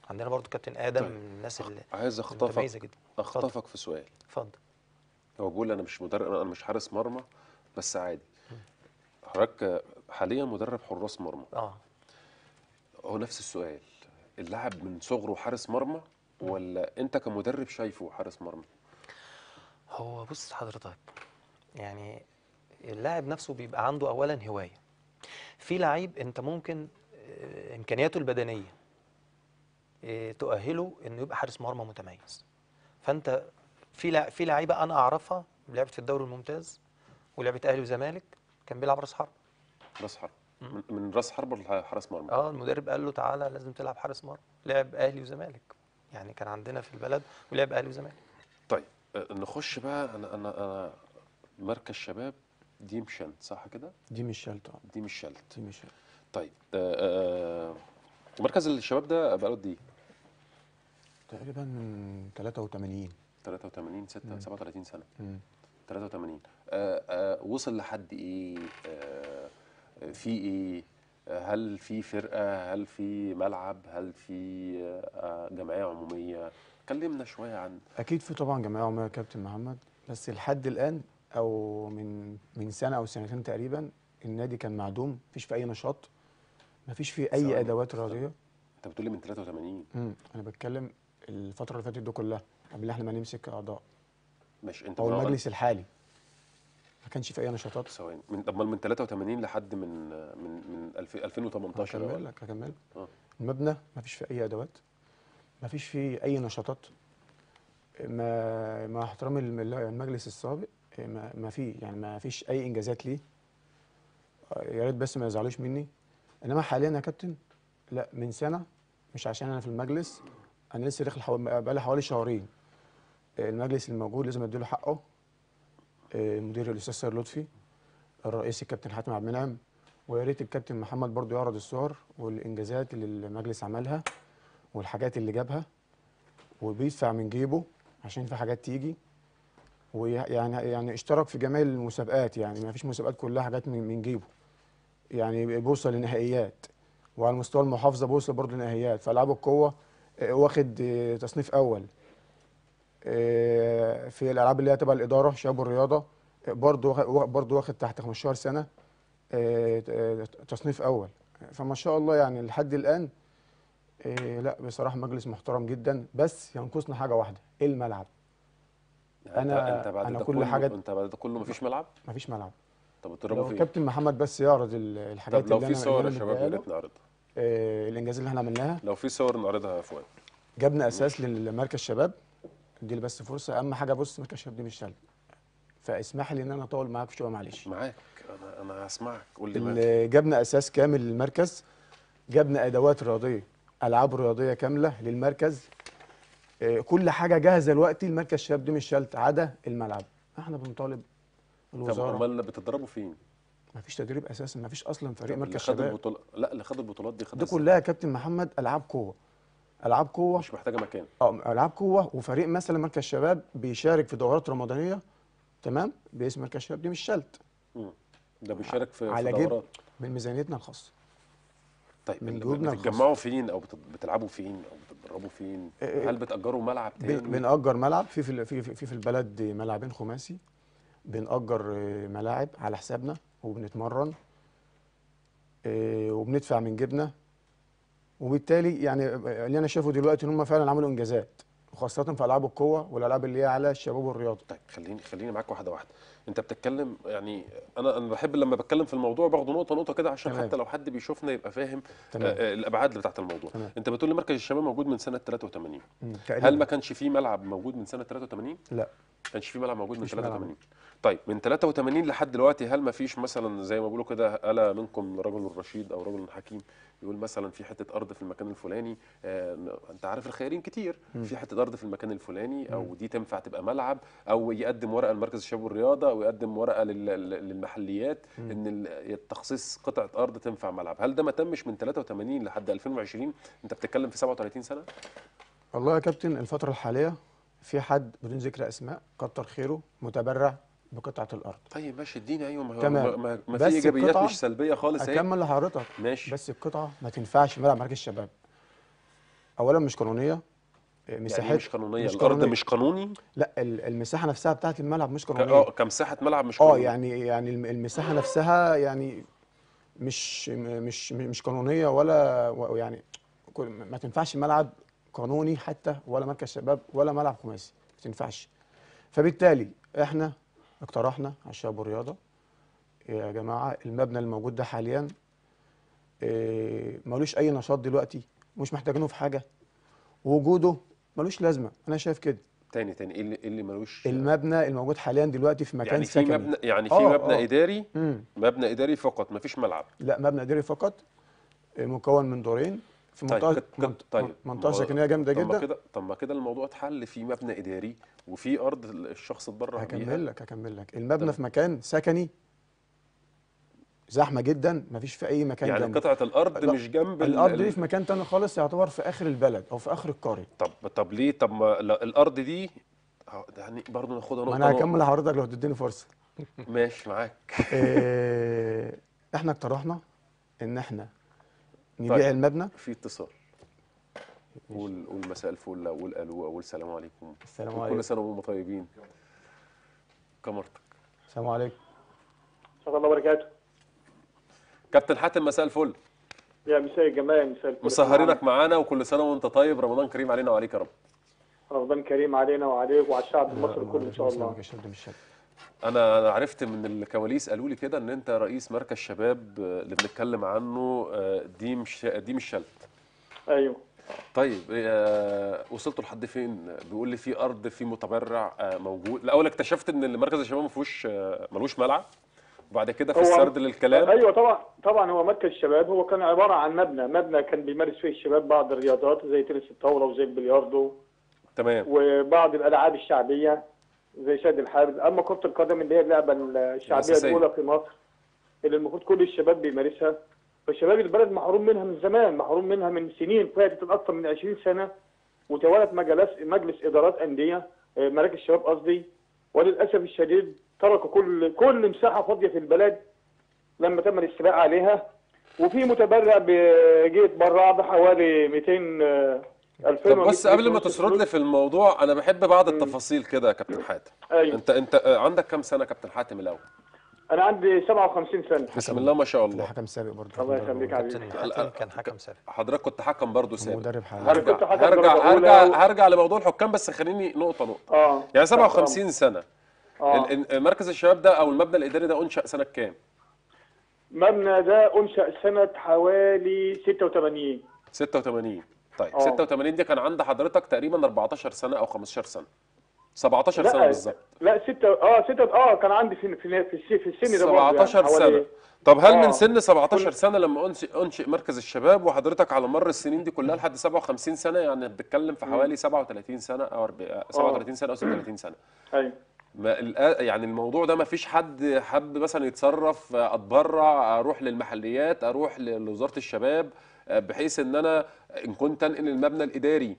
عندنا برضو كابتن ادم طيب. من الناس اللي عايز متميزه اخطفك جدا اتفضل اخطفك في سؤال اتفضل هو بيقول انا مش مدرب انا مش حارس مرمى بس عادي حضرتك حاليا مدرب حراس مرمى اه هو نفس السؤال اللاعب من صغره حارس مرمى ولا انت كمدرب شايفه حارس مرمى هو بص حضرتك يعني اللاعب نفسه بيبقى عنده اولا هوايه في لعيب انت ممكن آه، امكانياته البدنيه آه، تؤهله انه يبقى حارس مرمى متميز فانت في لع- في لعيبه انا اعرفها لعبت في الدوري الممتاز ولعبت اهلي وزمالك كان بيلعب راس حرب راس حرب من, من راس حرب ولا حارس مرمى اه المدرب قال له تعالى لازم تلعب حارس مرمى لعب اهلي وزمالك يعني كان عندنا في البلد ولعب اهلي وزمالك طيب آه، نخش بقى انا انا انا مركز شباب دي مشنت صح كده دي مش شلطه دي مش شلت دي مش شلطة. طيب آه، آه، مركز الشباب ده بقاله قد ايه تقريبا من 83 83 6 37 سنه مم. 83 آه آه وصل لحد ايه آه آه، في ايه آه، هل في فرقه هل في ملعب هل في آه جمعيه عموميه كلمنا شويه عن اكيد في طبعا جمعيه عموميه يا كابتن محمد بس لحد الان او من من سنه او سنتين تقريبا النادي كان معدوم مفيش فيه اي نشاط مفيش فيه ثواني، اي ادوات ثواني. رياضيه انت بتقول لي من 83 امم انا بتكلم الفتره اللي فاتت دي كلها قبل احنا ما نمسك اعضاء ماشي انت او من- المجلس الحالي ما كانش فيه اي نشاطات ثواني من امال من 83 لحد من من من 2000 2018 هكمل أو- لك هكمل اه المبنى ما فيش فيه اي ادوات ما فيش فيه اي نشاطات ما مع احترامي للم- المجلس السابق ما ما في يعني ما فيش اي انجازات ليه آه، يا ريت بس ما يزعلوش مني انما حاليا يا كابتن لا من سنه مش عشان انا في المجلس انا لسه داخل حوالي بقالي حوالي شهرين آه، المجلس الموجود لازم اديله حقه آه، المدير الاستاذ سيد لطفي الرئيس الكابتن حاتم عبد المنعم ويا ريت الكابتن محمد برضو يعرض الصور والانجازات اللي المجلس عملها والحاجات اللي جابها وبيدفع من جيبه عشان في حاجات تيجي ويعني يعني اشترك في جميع المسابقات يعني ما فيش مسابقات كلها حاجات من, من جيبه يعني بيوصل لنهائيات وعلى مستوى المحافظه بيوصل برضه لنهائيات في العاب القوه آه، واخد آه، تصنيف اول آه، في الالعاب اللي هي تبع الاداره شباب الرياضه آه، برضه واخد- برضه واخد تحت 15 سنه آه، آه، تصنيف اول فما شاء الله يعني لحد الان آه، لا بصراحه مجلس محترم جدا بس ينقصنا حاجه واحده الملعب يعني أنا- انت, انت بعد أنا ده كل كله حاجة- انت بعد ده كله مفيش ملعب مفيش ملعب طب بتضربوا لو فين كابتن محمد بس يعرض ال- الحاجات طب لو اللي في أنا- صور يا اللي أنا شباب يا مديها له، ريت نعرضها آه، الانجازات اللي احنا عملناها لو في صور نعرضها يا فؤاد جبنا اساس للمركز شباب دي لي بس فرصه اهم حاجه بص مركز شباب دي مش سهل فاسمح لي ان انا اطول معاك شويه معلش معاك انا انا هسمعك قول لي معاك اللي جبنا اساس كامل للمركز جبنا ادوات رياضيه العاب رياضيه كامله للمركز آه، كل حاجه جاهزه دلوقتي المركز شباب دي مش شلت عدا الملعب احنا بنطالب طب الوزاره امال بتضربوا فين؟ ما فيش تدريب اساسا ما فيش اصلا فريق طب اللي مركز خد شباب البطولة لا اللي خد البطولات دي خدها دي إزاي؟ كلها يا كابتن محمد العاب قوه العاب قوه مش محتاجه مكان اه العاب قوه وفريق مثلا مركز شباب بيشارك في دورات رمضانيه تمام باسم مركز شباب دي مش شلت مم. ده بيشارك في على في جيب دورات من ميزانيتنا الخاصه طيب من ال- جهودنا بتتجمعوا فين او بت- بتلعبوا فين او بتتدربوا فين؟ إيه هل بتأجروا ملعب بن- تاني؟ بنأجر ملعب في في في في, في البلد ملعبين خماسي بنأجر آه، ملاعب على حسابنا وبنتمرن آه، وبندفع من جيبنا وبالتالي يعني آه، اللي انا شايفه دلوقتي ان هم فعلا عملوا انجازات وخاصه في العاب القوه والالعاب اللي هي على الشباب والرياضه طيب خليني خليني معاك واحده واحده انت بتتكلم يعني انا انا بحب لما بتكلم في الموضوع باخده نقطه نقطه كده عشان تمام. حتى لو حد بيشوفنا يبقى فاهم تمام. آه، آه، الابعاد اللي بتاعت الموضوع تمام. انت بتقول لي مركز الشباب موجود من سنه 83 مم، هل تقريبا ما كانش فيه ملعب موجود من سنه 83 لا ما كانش في ملعب موجود من مفيش ملعب. 83 طيب من 83 لحد دلوقتي هل ما فيش مثلا زي ما بيقولوا كده الا منكم رجل رشيد او رجل حكيم يقول مثلا في حته ارض في المكان الفلاني آه انت عارف الخيارين كتير في حته ارض في المكان الفلاني او دي تنفع تبقى ملعب او يقدم ورقه لمركز الشباب والرياضه او يقدم ورقه لل- لل- للمحليات ان ال- التخصيص قطعه ارض تنفع ملعب هل ده ما تمش من 83 لحد 2020 انت بتتكلم في 37 سنه والله يا كابتن الفتره الحاليه في حد بدون ذكر اسماء كتر خيره متبرع بقطعه الارض طيب ماشي اديني ايوه ما هو تمام. ما, ما, ما بس في ايجابيات القطعة مش سلبيه خالص اهي اكمل لحضرتك ماشي بس القطعه ما تنفعش ملعب مركز شباب اولا مش قانونيه آه، يعني مساحات إيه مش قانونيه مش الارض قانونية. مش قانوني لا ال- المساحه نفسها بتاعت الملعب مش ك- قانونيه اه كمساحه ملعب مش اه قانوني يعني يعني الم- المساحه نفسها يعني مش م- مش مش قانونيه ولا و- يعني كل- ما تنفعش ملعب قانوني حتى ولا مركز شباب ولا ملعب خماسي ما تنفعش فبالتالي احنا اقترحنا على الشباب والرياضه يا جماعه المبنى الموجود ده حاليا إيه، ملوش اي نشاط دلوقتي مش محتاجينه في حاجه وجوده ملوش لازمه انا شايف كده تاني تاني ايه اللي إيه اللي ملوش المبنى الموجود حاليا دلوقتي في مكان يعني في سكني مبنى يعني في آه، مبنى آه. اداري مم. مبنى اداري فقط مفيش ملعب لا مبنى اداري فقط آه، مكون من دورين في طيب منطقه كت- كت- منط- طيب منطقه ما هو- سكنيه جامده طب ما جدا كده طب ما كده الموضوع اتحل في مبنى اداري وفي ارض الشخص اتبرع بيها هكمل لك هكمل لك المبنى طب. في مكان سكني زحمه جدا مفيش في اي مكان يعني جنبه قطعه الارض لا، مش جنب ال- الارض ال- دي في مكان تاني خالص يعتبر في اخر البلد او في اخر القريه طب طب ليه طب ما لا، الارض دي اه، يعني برضه ناخدها ما نقطه انا نقطة. هكمل لحضرتك لو تديني فرصه ماشي معاك آه، احنا اقترحنا ان احنا نبيع طيب. المبنى في اتصال قول قول مساء الفل قول الو قول السلام عليكم السلام كل عليكم سنه وهم طيبين كمرتك السلام عليكم صلى الله وبركاته كابتن حاتم مساء الفل يا مساء الجمال مساء الفل مسهرينك معانا وكل سنه وانت طيب رمضان كريم علينا وعليك يا رب رمضان كريم علينا وعليك وعلى الشعب المصري كله ان شاء الله يسلمك يا شد من الشد. انا انا عرفت من الكواليس قالوا لي كده ان انت رئيس مركز شباب آه، اللي بنتكلم عنه آه، دي مش دي مش شلت ايوه طيب آه، وصلتوا لحد فين بيقول لي في ارض في متبرع آه، موجود الاول اكتشفت ان مركز الشباب ما فيهوش آه، ملوش ملعب وبعد كده في هو- السرد للكلام ايوه طبعا طبعا هو مركز الشباب هو كان عباره عن مبنى مبنى كان بيمارس فيه الشباب بعض الرياضات زي تنس الطاوله وزي البلياردو تمام وبعض الالعاب الشعبيه زي شد الحبل اما كره القدم اللي هي اللعبه الشعبيه الأساسية. الاولى في مصر اللي المفروض كل الشباب بيمارسها فشباب البلد محروم منها من زمان محروم منها من سنين فاتت اكثر من 20 سنه وتوالت مجلس مجلس ادارات انديه آه، مراكز الشباب قصدي وللاسف الشديد تركوا كل كل مساحه فاضيه في البلد لما تم الاستيلاء عليها وفي متبرع ب- جه اتبرع بحوالي 200 آه، 2000 طب بس قبل ما تسرد لي في الموضوع انا بحب بعض التفاصيل كده يا كابتن حاتم ايوه انت انت آه، عندك كام سنه كابتن حاتم الاول انا عندي 57 سنه بسم الله ما شاء ده الله حكم سابق برضه الله يخليك يا حبيبي كابتن حاتم كان حكم سابق حضرتك كنت حكم برضه سابق مدرب حالي أنا هرجع كنت حكم هرجع درجة هرجع أولى و- هرجع لموضوع الحكام بس خليني نقطه نقطه اه يعني 57 سنه اه ال- ال- مركز الشباب ده او المبنى الاداري ده انشا سنه كام مبنى ده انشا سنه حوالي 86 86 طيب آه. 86 دي كان عند حضرتك تقريبا 14 سنه او 15 سنه 17 سنه لا بالظبط لا ستة اه ستة اه كان عندي في في في, الس- في السن ده برضه يعني 17 حوالي- سنه طب هل آه. من سن 17 كل- سنه لما انشئ انشئ مركز الشباب وحضرتك على مر السنين دي كلها لحد 57 سنه يعني بتتكلم في حوالي 37 سنه او 40 37 سنه او 36 سنه ايوه ما الآ- يعني الموضوع ده ما فيش حد حب مثلا يتصرف آه، اتبرع اروح للمحليات اروح ل- لوزاره الشباب آه، بحيث ان انا ان كنت انقل المبنى الاداري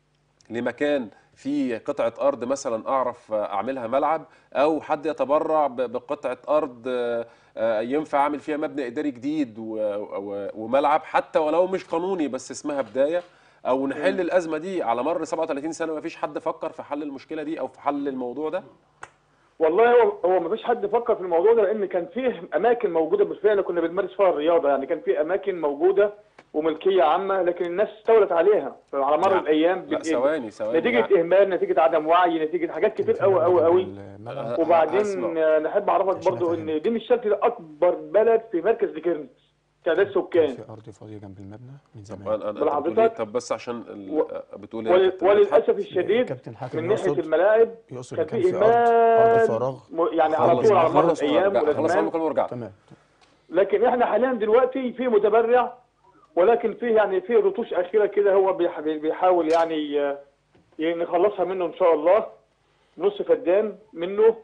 لمكان فيه قطعة أرض مثلا أعرف آه، أعملها ملعب أو حد يتبرع ب- بقطعة أرض آه، آه، ينفع أعمل فيها مبنى إداري جديد و- و- وملعب حتى ولو مش قانوني بس اسمها بداية أو نحل الأزمة دي على مر 37 سنة ما فيش حد فكر في حل المشكلة دي أو في حل الموضوع ده والله هو هو ما فيش حد فكر في الموضوع ده لان كان فيه اماكن موجوده بالفعل كنا بنمارس فيها الرياضه يعني كان في اماكن موجوده وملكيه عامه لكن الناس استولت عليها على مر لا، الايام لا بت- ثواني ثواني نتيجه يعني اهمال نتيجه عدم وعي نتيجه حاجات كتير قوي قوي قوي الملعب أه، وبعدين أسمع. آه، نحب اعرفك عشان برضو أفهم. ان دي مش شكل اكبر بلد في مركز ديكيرنس تعداد سكان في ارض فاضيه جنب المبنى من طب زمان أنا- أنا- أنت بل بتقول إيه؟ حضرتك- طب بس عشان ال- و- بتقول إيه يا ول- كابتن مدحت؟ وللاسف الشديد كابتن حاتم من ناحيه يقصد الملاعب يقصد كان كان في في ارض ارض اهمال فراغ م- يعني على خلص طول على مر خلص الايام ونرجع خلص والازمان ونرجع ونرجع تمام لكن احنا حاليا دلوقتي في متبرع ولكن فيه يعني في رتوش اخيره كده هو بيح- بيحاول يعني ي- ي- نخلصها منه ان شاء الله نص فدان منه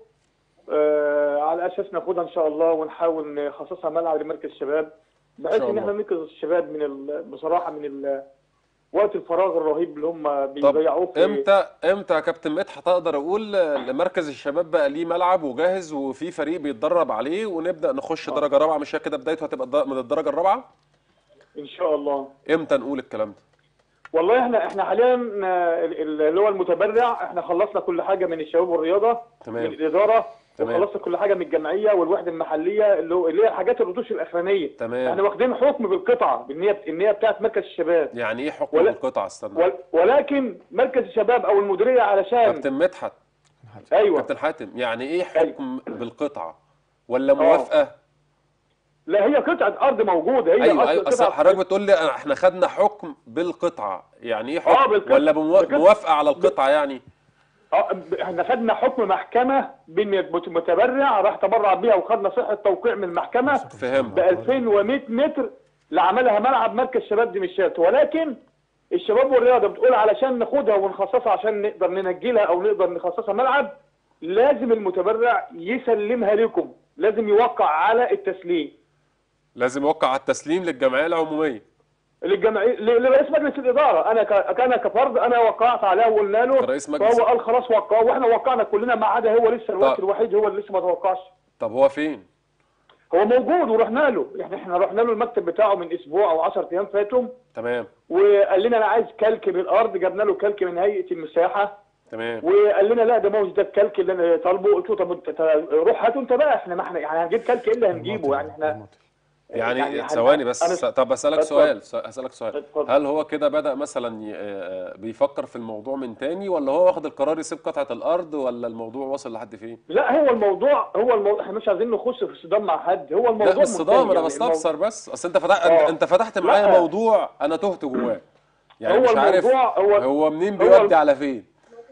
آه على اساس ناخدها ان شاء الله ونحاول نخصصها ملعب لمركز الشباب بحيث شاء ان احنا الله. ننقذ الشباب من ال- بصراحه من ال- وقت الفراغ الرهيب اللي هم بيضيعوه طب في امتى امتى يا كابتن مدحت اقدر اقول لمركز الشباب بقى ليه ملعب وجاهز وفي فريق بيتدرب عليه ونبدا نخش درجه رابعه مش هي كده بدايته هتبقى الد- من الدرجه الرابعه ان شاء الله امتى نقول الكلام ده والله احنا احنا حاليا آه، ال- ال- اللي هو المتبرع احنا خلصنا كل حاجه من الشباب والرياضه تمام. من الاداره تمام. وخلصنا كل حاجه من الجمعيه والوحده المحليه اللي هو اللي هي حاجات الرتوش الاخرانيه تمام. احنا واخدين حكم بالقطعه بالنيه النيه بتاعت مركز الشباب يعني ايه حكم ولا- القطعه استنى ول- ولكن مركز الشباب او المديريه علشان كابتن مدحت ايوه كابتن حاتم يعني ايه حكم بالقطعه ولا موافقه لا هي قطعه ارض موجوده هي ايوه أصل ايوه اصل قطعة- حضرتك بتقول لي أنا- احنا خدنا حكم بالقطعه يعني ايه آه، حكم بالقطعة. ولا بموا- بالقطعة. موافقه على القطعه يعني اه ب- احنا خدنا حكم محكمه بين مت- متبرع راح تبرع بيها وخدنا صحه توقيع من المحكمه ب فهمت 2100 متر لعملها ملعب مركز شباب دمشق ولكن الشباب والرياضه بتقول علشان ناخدها ونخصصها عشان نقدر ننجلها او نقدر نخصصها ملعب لازم المتبرع يسلمها لكم لازم يوقع على التسليم لازم يوقع على التسليم للجمعيه العموميه للجمعيه ل- لرئيس مجلس الاداره انا ك... انا كفرد انا وقعت عليها وقلنا له كرئيس مجلس. فهو قال خلاص وقعه واحنا وقعنا كلنا ما عدا هو لسه الوقت طب. الوحيد هو اللي لسه ما توقعش طب هو فين هو موجود ورحنا له يعني احنا رحنا له المكتب بتاعه من اسبوع او 10 ايام فاتوا تمام وقال لنا انا عايز كلك بالارض جبنا له كلك من هيئه المساحه تمام وقال لنا لا ده ما هوش ده الكلك اللي انا طالبه قلت له طب انت تا- روح هاته انت بقى احنا ما احنا يعني هنجيب كلك ايه اللي هنجيبه يعني احنا يعني, يعني ثواني أنا- بس أنا- طب اسالك اتفضل. سؤال س- اسالك سؤال اتفضل. هل هو كده بدا مثلا ي- آه، بيفكر في الموضوع من تاني ولا هو واخد القرار يسيب قطعه الارض ولا الموضوع وصل لحد فين لا هو الموضوع هو الموضوع احنا مش عايزين نخش في صدام مع حد هو الموضوع لا مش صدام منتهي انا يعني بستفسر بس اصل انت فتحت آه. انت فتحت معايا لا. موضوع انا تهت جواه يعني هو مش عارف الموضوع هو- هو منين هو بيودي الم- على فين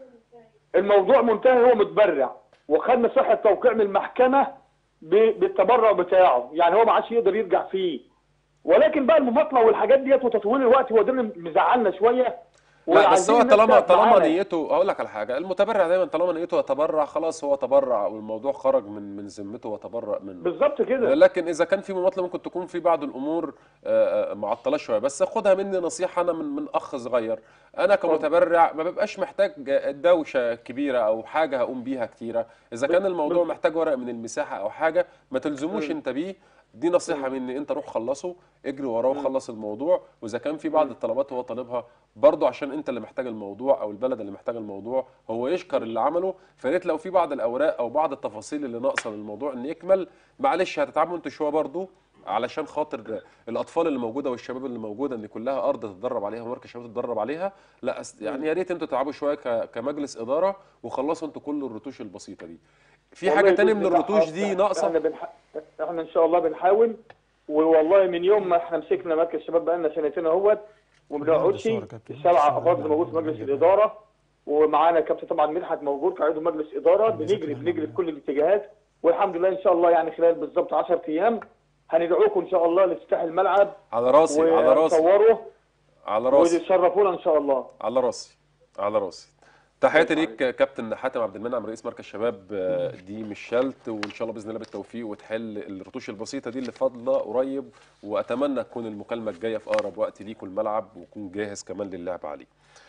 الموضوع منتهي هو متبرع وخدنا صحه توقيع من المحكمه ب- بالتبرع بتاعه يعني هو ما عادش يقدر يرجع فيه ولكن بقى المماطله والحاجات ديت وتطويل الوقت هو ده اللي مزعلنا شويه لا بس وعايزين هو الناس طالما تقف طالما معانا. نيته اقول لك على حاجه المتبرع دايما طالما نيته يتبرع خلاص هو تبرع والموضوع خرج من من ذمته وتبرع منه بالظبط كده لكن اذا كان في مماطله ممكن تكون في بعض الامور آه، آه، معطله شويه بس خدها مني نصيحه انا من من اخ صغير انا كمتبرع ما ببقاش محتاج دوشه كبيره او حاجه هقوم بيها كتيره اذا كان الموضوع محتاج ورق من المساحه او حاجه ما تلزموش انت بيه دي نصيحه مني انت روح خلصه اجري وراه وخلص الموضوع واذا كان في بعض الطلبات هو طالبها برضه عشان انت اللي محتاج الموضوع او البلد اللي محتاج الموضوع هو يشكر اللي عمله فريت لو في بعض الاوراق او بعض التفاصيل اللي ناقصه للموضوع ان يكمل معلش هتتعبوا انتوا شويه برضه علشان خاطر الاطفال اللي موجوده والشباب اللي موجوده ان كلها ارض تتدرب عليها ومركز شباب تتدرب عليها لا أس- يعني يا ريت انتوا تتعبوا شويه ك- كمجلس اداره وخلصوا انتوا كل الرتوش البسيطه دي في والله حاجه تاني بإذن من الله الرتوش حاضر. دي احنا ناقصه بنح... احنا ان شاء الله بنحاول والله من يوم ما احنا مسكنا مركز الشباب بقالنا سنتين اهوت وما بنقعدش صور يا كابتن. السبعه صور افراد يعني موجود في مجلس يعني. الاداره ومعانا كابتن طبعا مدحت موجود كعضو مجلس اداره بنجري بنجري في كل الاتجاهات والحمد لله ان شاء الله يعني خلال بالظبط 10 ايام هندعوكم ان شاء الله لافتتاح الملعب على راسي على راسي ونصوره على راسي وتشرفونا ان شاء الله على راسي على راسي تحياتي ليك كابتن حاتم عبد المنعم رئيس مركز شباب آه، دي مش شلت وان شاء الله باذن الله بالتوفيق وتحل الرتوش البسيطه دي اللي فاضله قريب واتمنى تكون المكالمه الجايه في اقرب وقت ليكوا الملعب ويكون جاهز كمان للعب عليه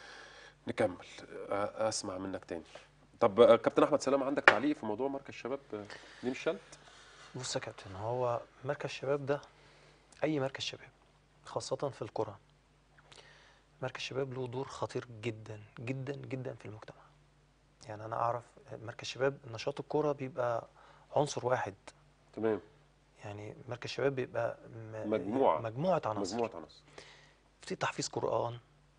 نكمل آه، اسمع منك تاني طب آه، كابتن احمد سلام عندك تعليق في موضوع مركز شباب آه، دي مش شلت بص يا كابتن هو مركز شباب ده اي مركز شباب خاصة في القرى مركز شباب له دور خطير جدا جدا جدا في المجتمع يعني انا اعرف مركز شباب نشاط الكرة بيبقى عنصر واحد تمام يعني مركز شباب بيبقى م- مجموعة. مجموعة عناصر مجموعه عناصر في تحفيظ قرآن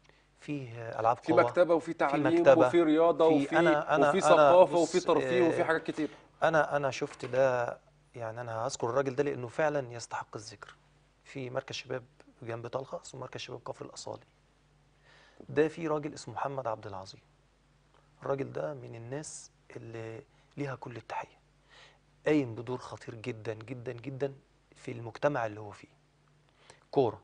فيه ألعاب في قوة مكتبه وفي تعليم مكتبة، وفي رياضه في- وفي أنا- أنا- وفي أنا ثقافه بص، وفي ترفيه وفي آه، حاجات كتير انا انا شفت ده يعني انا هذكر الراجل ده لانه فعلا يستحق الذكر في مركز شباب جنب طلخه اسمه مركز شباب كفر الاصالي ده في راجل اسمه محمد عبد العظيم الراجل ده من الناس اللي ليها كل التحيه قايم بدور خطير جدا جدا جدا في المجتمع اللي هو فيه كوره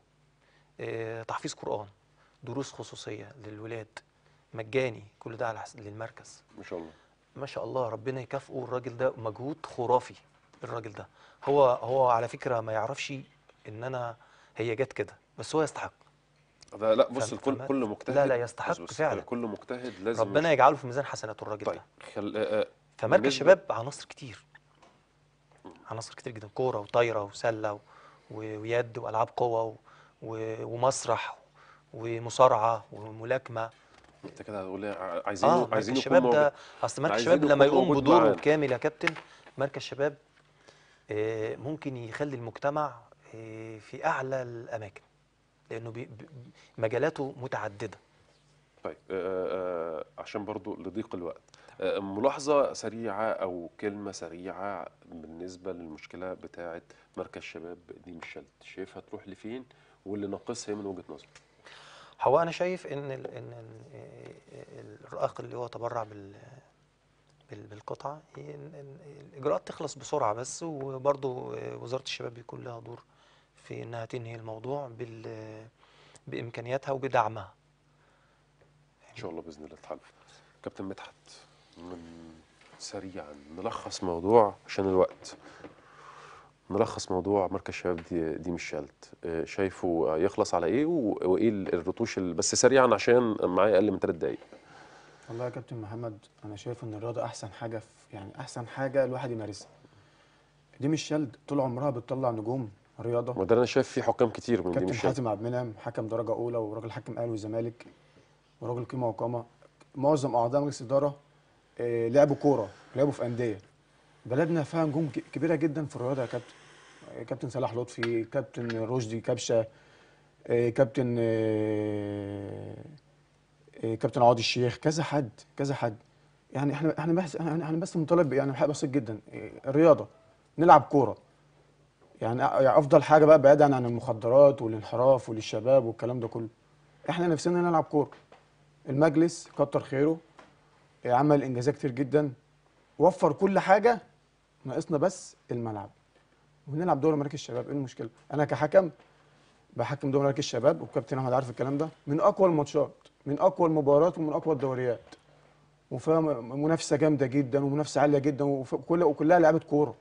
آه، تحفيظ قران دروس خصوصيه للولاد مجاني كل ده على حس- للمركز ما شاء الله ما شاء الله ربنا يكافئه الراجل ده مجهود خرافي الراجل ده هو هو على فكره ما يعرفش ان انا هي جت كده بس هو يستحق ده لا بص فم- الكل فما- كل مجتهد لا، لا، يستحق بص بص، فعلا. كل مجتهد لازم ربنا يجعله في ميزان حسناته الراجل طيب ده خل... آه، آه، فمركز بالنسبة- شباب عناصر كتير عناصر كتير جدا كوره وطايره وسله و- و- ويد والعاب قوه و- و- ومسرح ومصارعه وملاكمه انت كده هتقول لي عايزين اه مركز عايزين يكون الشباب ده موجود اصل مركز عايزين الشباب لما يكون يقوم موجود بدوره معانا. كامل يا كابتن مركز الشباب آه، ممكن يخلي المجتمع آه، في اعلى الاماكن لانه بي بي- مجالاته متعدده طيب آه، آه، عشان برضو لضيق الوقت آه، ملاحظة سريعة أو كلمة سريعة بالنسبة للمشكلة بتاعة مركز شباب دي مش شلت شايفها تروح لفين واللي ناقصها إيه من وجهة نظرك هو انا شايف ان ال ان ال- آه، الرقاق اللي هو تبرع بال بال- بالقطعه إن إن الاجراءات تخلص بسرعه بس وبرضه آه، وزاره الشباب بيكون لها دور في انها تنهي الموضوع بال بامكانياتها وبدعمها إن شاء الله بإذن الله تتحل كابتن مدحت من سريعا نلخص موضوع عشان الوقت نلخص موضوع مركز شباب دي, دي مش شلت آه، شايفه يخلص على ايه و- وايه الرتوش ال- بس سريعا عشان معايا اقل من ثلاث دقايق والله يا كابتن محمد انا شايف ان الرياضه احسن حاجه في يعني احسن حاجه الواحد يمارسها دي مش شلد طول عمرها بتطلع نجوم رياضه وده انا شايف فيه حكام كتير من دي كابتن مش شلت حاتم عبد المنعم حكم درجه اولى وراجل حكم اهلي والزمالك وراجل قيمه وقامه معظم اعضاء مجلس الاداره آه، لعبوا كوره لعبوا في انديه بلدنا فيها نجوم ك- كبيره جدا في الرياضه يا كابتن آه، كابتن صلاح لطفي كابتن رشدي كبشه آه، كابتن آه، آه، كابتن عوض الشيخ كذا حد كذا حد يعني احنا احنا بس احنا إحنا بس مطالب يعني حاجه بسيط جدا آه، الرياضه نلعب كوره يعني أ- يعني افضل حاجه بقى بعيدا عن المخدرات والانحراف وللشباب والكلام ده كله احنا نفسنا نلعب كوره المجلس كتر خيره عمل انجازات كتير جدا وفر كل حاجه ناقصنا بس الملعب ونلعب دوري مراكز الشباب ايه المشكله انا كحكم بحكم دوري مراكز الشباب والكابتن احمد عارف الكلام ده من اقوى الماتشات من اقوى المباريات ومن اقوى الدوريات وفيها م- منافسه جامده جدا ومنافسه عاليه جدا وف- وكل- وكلها لعبه كوره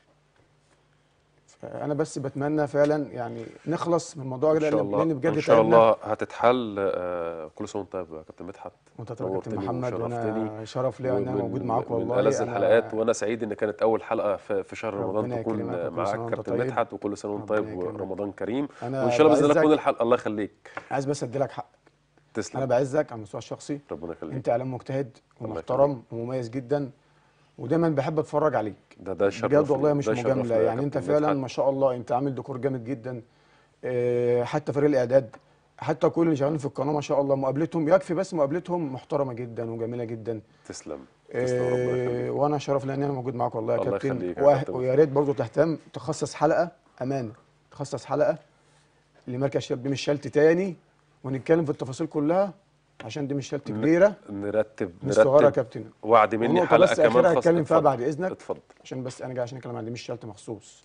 انا بس بتمنى فعلا يعني نخلص من الموضوع ان ده شاء لان الله لأن بجد ان شاء تعبنا. الله هتتحل آه، كل سنه وانت طيب يا كابتن مدحت وانت طبعا كابتن نورتني محمد وشرفتني. وانا شرف ليا ان انا ومن- موجود معاك من والله ألذ أنا- الحلقات وانا سعيد ان كانت اول حلقه في في شهر رمضان ربنا تكون يكرمك وكل معاك سنة وأنت كابتن طيب. مدحت وكل سنه وانت ربنا طيب يكرمك. ورمضان كريم أنا وان شاء الله باذن الله بعزك. تكون الحلقه الله يخليك عايز بس اديلك حق انا تسلم بعزك على المستوى الشخصي ربنا يخليك انت اعلام مجتهد الله ومحترم ومميز جدا ودايما بحب اتفرج عليك ده ده شرف بجد والله مش ده شرف مجامله يا يعني انت كابتن فعلا مدحت. ما شاء الله انت عامل ديكور جامد جدا آه، حتى فريق الاعداد حتى كل اللي شغالين في القناه ما شاء الله مقابلتهم يكفي بس مقابلتهم محترمه جدا وجميله جدا تسلم تسلم ربنا آه، يخليك وانا شرف لي ان انا موجود معاك والله يا الله كابتن يخليك يا وه- كابتن. ويا ريت برضه تهتم تخصص حلقه امانه تخصص حلقه لمركز شباب دي مش شلت تاني ونتكلم في التفاصيل كلها عشان دي مش شلت كبيره نرتب مش صغيره يا نرتب كابتن وعد مني ونقطة حلقه بس كمان أخيرة خاصة. هتكلم فيها اتفضل. بعد إذنك. اتفضل عشان بس انا جاي عشان اتكلم عن دي مش شلت مخصوص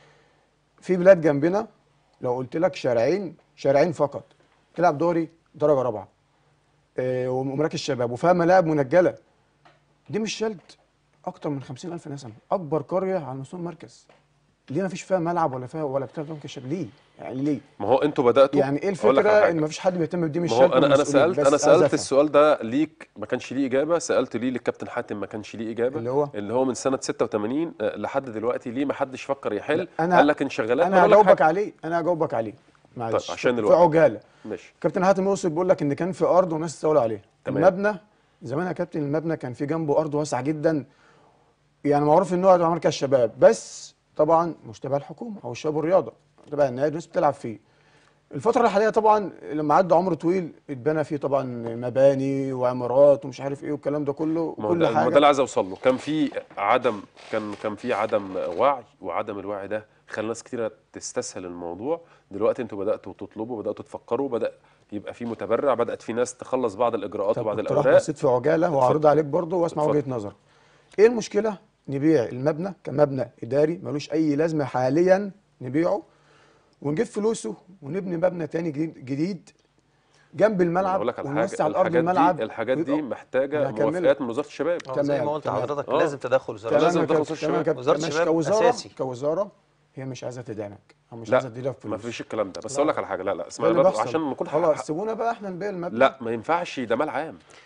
في بلاد جنبنا لو قلت لك شارعين شارعين فقط تلعب دوري درجه رابعه آه، ومراكز شباب وفيها ملاعب منجله دي مش شلت اكتر من 50000 نسمه اكبر قريه على مستوى المركز ليه ما فيش فيها ملعب ولا فيها ولا بتاع مركز شباب ليه يعني ليه ما هو انتوا بداتوا يعني ايه أقول لك على الفكره حاجة. ان ما فيش حد بيهتم بدي مش ما شلت هو انا انا والمسؤولين. سالت بس انا عايز سالت أفهم. السؤال ده ليك ما كانش ليه اجابه سالت ليه للكابتن حاتم ما كانش ليه اجابه اللي هو؟ اللي هو من سنه 86 آه، لحد دلوقتي ليه ما حدش فكر يحل أنا- قال لك انشغالات انا ولا لك هجاوبك حاجة. عليه انا هجاوبك عليه معلش طيب، عشان في الوقت. عجاله ماشي كابتن حاتم يوسف بيقول لك ان كان في ارض وناس استولوا عليها تمام. المبنى زمان يا كابتن المبنى كان في جنبه ارض واسعه جدا يعني معروف ان هو تبع مركز شباب بس طبعا مش تبع الحكومه او الشباب والرياضه تبع النادي الناس بتلعب فيه الفتره الحاليه طبعا لما عدى عمر طويل اتبنى فيه طبعا مباني وعمارات ومش عارف ايه والكلام ده كله ما هو كل ده, ما هو حاجه ده اللي عايز اوصل له كان في عدم كان كان في عدم وعي وعدم الوعي ده خلى ناس كتيره تستسهل الموضوع دلوقتي انتوا بداتوا تطلبوا بداتوا تفكروا بدا يبقى في متبرع بدات في ناس تخلص بعض الاجراءات طب وبعض اقتراح الاوراق بسيط في عجاله وهعرضها عليك برضه واسمع اتفضل. وجهه نظرك ايه المشكله نبيع المبنى كمبنى اداري ملوش اي لازمه حاليا نبيعه ونجيب فلوسه ونبني مبنى تاني جديد, جديد جنب الملعب اقول لك على حاجه ونوسع الارض الحاجات الملعب دي الحاجات دي ويبقى- محتاجه أنا هكمل موافقات من وزاره الشباب آه، زي تمام، ما قلت تمام. لحضرتك آه. لازم تدخل وزاره لازم تمام يا تدخل كابتن، تمام يا الشباب. كابتن. وزارة ماشي الشباب كوزاره أساسي. كوزاره هي مش عايزه تدعمك او مش لا عايزه تديلك فلوس ما فيش الكلام ده بس لا. اقول لك على حاجه لا لا ده اسمعني اللي برضه بيحصل. عشان نكون خلاص حق- سيبونا بقى احنا نبيع المبنى لا ما ينفعش ده مال عام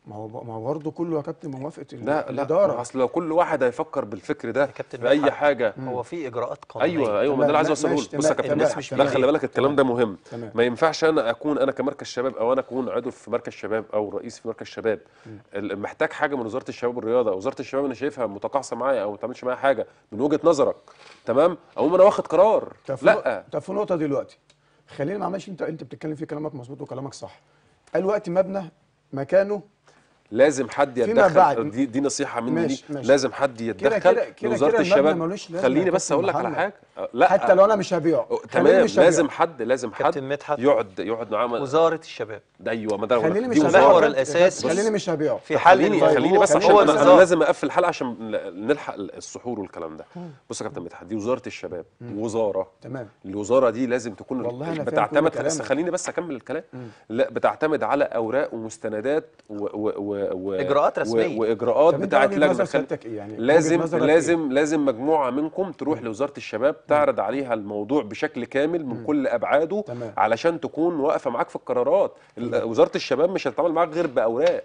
ما هو ما هو برضه كله يا كابتن بموافقه ال- لا لا الاداره اصل لو كل واحد هيفكر بالفكر ده يا كابتن في اي مدحت، حاجه هو في اجراءات قانونيه ايوه ايوه ما ده اللي عايز تمام، اوصله ماشي، لك بص يا تمام، كابتن الناس مدحت، مش لا فاهمة. خلي بالك الكلام ده مهم تمام. ما ينفعش انا اكون انا كمركز شباب او انا اكون عضو في مركز شباب او رئيس في مركز شباب ال- محتاج حاجه من وزاره الشباب والرياضه وزاره الشباب انا شايفها متقاعسه معايا او ما تعملش معايا حاجه من وجهه نظرك تمام اقوم انا واخد قرار طب في لا نق- طب في نقطه دلوقتي خلينا ما عملش انت انت بتتكلم فيه كلامك مظبوط وكلامك صح الوقت مبنى مكانه لازم حد فيما يتدخل بعد. دي, دي نصيحه مني ماشي، ليك ماشي. لازم حد كده- يتدخل كده- كده لوزاره المبنى الشباب ملوش لازمة خليني يا بس كابتن اقول لك على محمد. حاجه أه، لا حتى لو انا مش هبيعه أه، خليني تمام مش هبيعه. لازم حد لازم حد كابتن مدحت. يقعد يقعد معاه وزاره الشباب ده ايوه ما ده خليني دي مش وزارة. هبيعه المحور الأساسي. خليني مش هبيعه في حل خليني الموضوع خليني بس عشان هو انا, أنا النظام. لازم اقفل الحلقه عشان ن- نلحق السحور والكلام ده بص يا كابتن مدحت دي وزاره الشباب وزاره تمام الوزاره دي لازم تكون والله أنا فاهم كل بتعتمد بس كلامك. خليني بس اكمل الكلام لا بتعتمد على اوراق ومستندات و و و و إجراءات رسمية. و واجراءات طب أنت بتاعه وجهة لجنه نظر خل- سيادتك إيه يعني؟ وجهة لازم نظرك إيه؟ لازم لازم مجموعه منكم تروح لوزاره الشباب تعرض عليها الموضوع بشكل كامل من كل ابعاده تمام. علشان تكون واقفه معاك في القرارات ال- وزاره الشباب مش هتتعامل معاك غير باوراق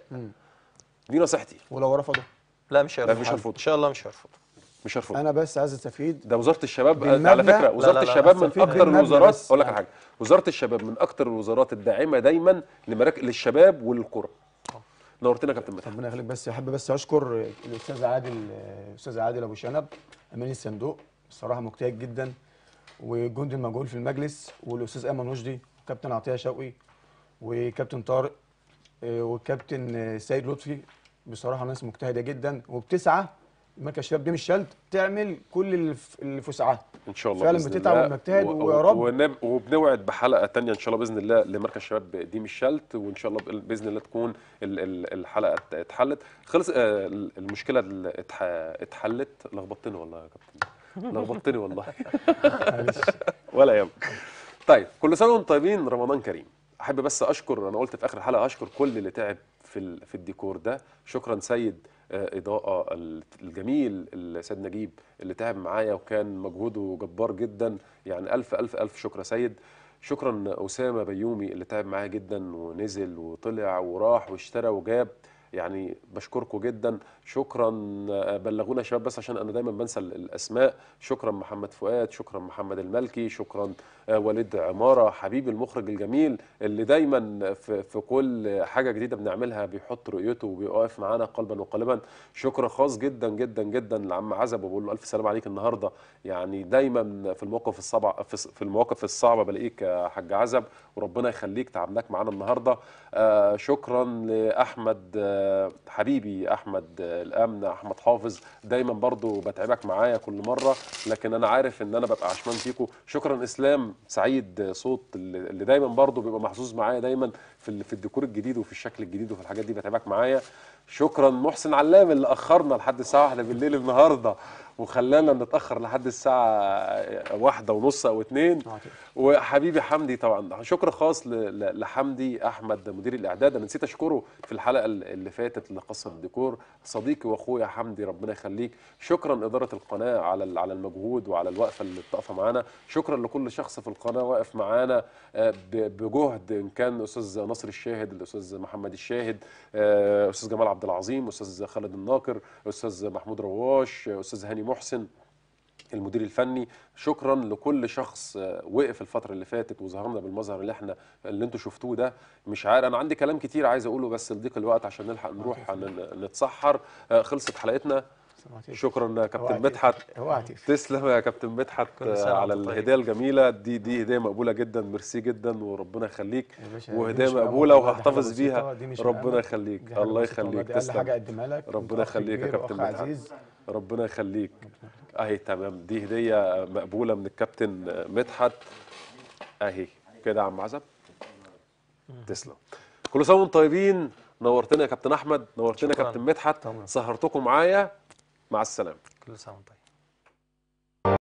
دي نصيحتي ولو رفضوا لا مش هيرفض مش هيرفض. ان شاء الله مش هيرفض مش هرفض انا بس عايز استفيد ده وزاره الشباب بالمبنى- على فكره لا، وزاره لا، لا، الشباب من أستفيد اكتر بالمبنى الوزارات بس. اقول لك على يعني. حاجه وزاره الشباب من اكتر الوزارات الداعمه دايما لمراك... للشباب وللكره نورتنا يا كابتن مدحت ربنا يخليك بس احب بس اشكر الاستاذ عادل الاستاذ عادل ابو شنب امين الصندوق الصراحه مجتهد جدا والجندي المجهول في المجلس والاستاذ ايمن رشدي وكابتن عطيه شوقي وكابتن طارق آه، والكابتن آه، سيد لطفي بصراحه ناس مجتهده جدا وبتسعى مركز الشباب دي مش شلت تعمل كل اللي في- اللي في وسعها ان شاء الله فعلا بإذن بتتعب الله. وبنجتهد و- ويا رب. ونب... وبنوعد بحلقه تانية ان شاء الله باذن الله لمركز الشباب دي مش شلت وان شاء الله بإ- باذن الله تكون ال... ال... الحلقه ات- اتحلت خلص آه، المشكله ال- اتح... اتحلت لخبطتني والله يا كابتن لخبطتني والله معلش ولا يهمك طيب كل سنه وانتم طيبين رمضان كريم احب بس اشكر انا قلت في اخر الحلقه اشكر كل اللي تعب في ال- في الديكور ده شكرا سيد آه، اضاءه ال- الجميل السيد نجيب اللي تعب معايا وكان مجهوده جبار جدا يعني الف الف الف شكر يا سيد شكرا اسامه بيومي اللي تعب معايا جدا ونزل وطلع وراح واشترى وجاب يعني بشكركم جدا شكرا آه، بلغونا يا شباب بس عشان انا دايما بنسى ال- الاسماء شكرا محمد فؤاد شكرا محمد الملكي شكرا آه، وليد عماره حبيبي المخرج الجميل اللي دايما في, في كل حاجه جديده بنعملها بيحط رؤيته وبيقف معانا قلبا وقالبا شكر خاص جدا جدا جدا لعم عزب وبقول له الف سلام عليك النهارده يعني دايما في المواقف الصعبه في في المواقف الصعبه بلاقيك يا حاج عزب وربنا يخليك تعبناك معانا النهارده آه شكرا لاحمد آه حبيبي احمد آه الامن احمد حافظ دايما برضو بتعبك معايا كل مره لكن انا عارف ان انا ببقى عشمان فيكم شكرا اسلام سعيد آه، صوت اللي اللي دايما برضو بيبقى محظوظ معايا دايما في ال- في الديكور الجديد وفي الشكل الجديد وفي الحاجات دي بتعبك معايا شكرا محسن علام اللي اخرنا لحد الساعه واحدة بالليل النهارده وخلانا نتاخر لحد الساعه واحدة ونص او اتنين وحبيبي حمدي طبعا شكر خاص ل- ل- لحمدي احمد مدير الاعداد انا نسيت اشكره في الحلقه ال- اللي فاتت لقصه الديكور صديقي واخويا حمدي ربنا يخليك شكرا اداره القناه على ال- على المجهود وعلى الوقفه اللي بتقفها معانا شكرا لكل شخص في القناه واقف معانا آه، ب- بجهد ان كان استاذ نصر الشاهد الاستاذ محمد الشاهد آه، استاذ جمال عبد العظيم استاذ خالد الناقر استاذ محمود رواش استاذ هاني محسن المدير الفني شكرا لكل شخص آه، وقف الفتره اللي فاتت وظهرنا بالمظهر اللي احنا اللي انتوا شفتوه ده مش عارف انا عندي كلام كتير عايز اقوله بس لضيق الوقت عشان نلحق نروح ن- نتسحر آه، خلصت حلقتنا شكرا يا كابتن اوعى مدحت تقفل. اوعى تقفل. تسلم يا كابتن مدحت كل سنة آه، على وأنت طيب. الهديه الجميله دي دي هديه مقبوله جدا ميرسي جدا وربنا يخليك يا باشا، دي وهديه مش مقامة مقبوله والله، دي حاجة وهحتفظ بسيطة، بيها دي مش ربنا مقامة. يخليك دي حاجة الله بسيطة والله، يخليك دي اقل تسلم حاجه اقدمها لك أنت ربنا أخ يخليك يا كبير كابتن وأخ مدحت عزيز ربنا يخليك اهي تمام دي هديه مقبوله من الكابتن مدحت اهي كده يا عم عزب تسلم كل سنه وانتم طيبين نورتنا يا كابتن احمد نورتنا يا شكراً. كابتن مدحت طبعاً. سهرتكم معايا مع السلامه كل سنه وانت طيب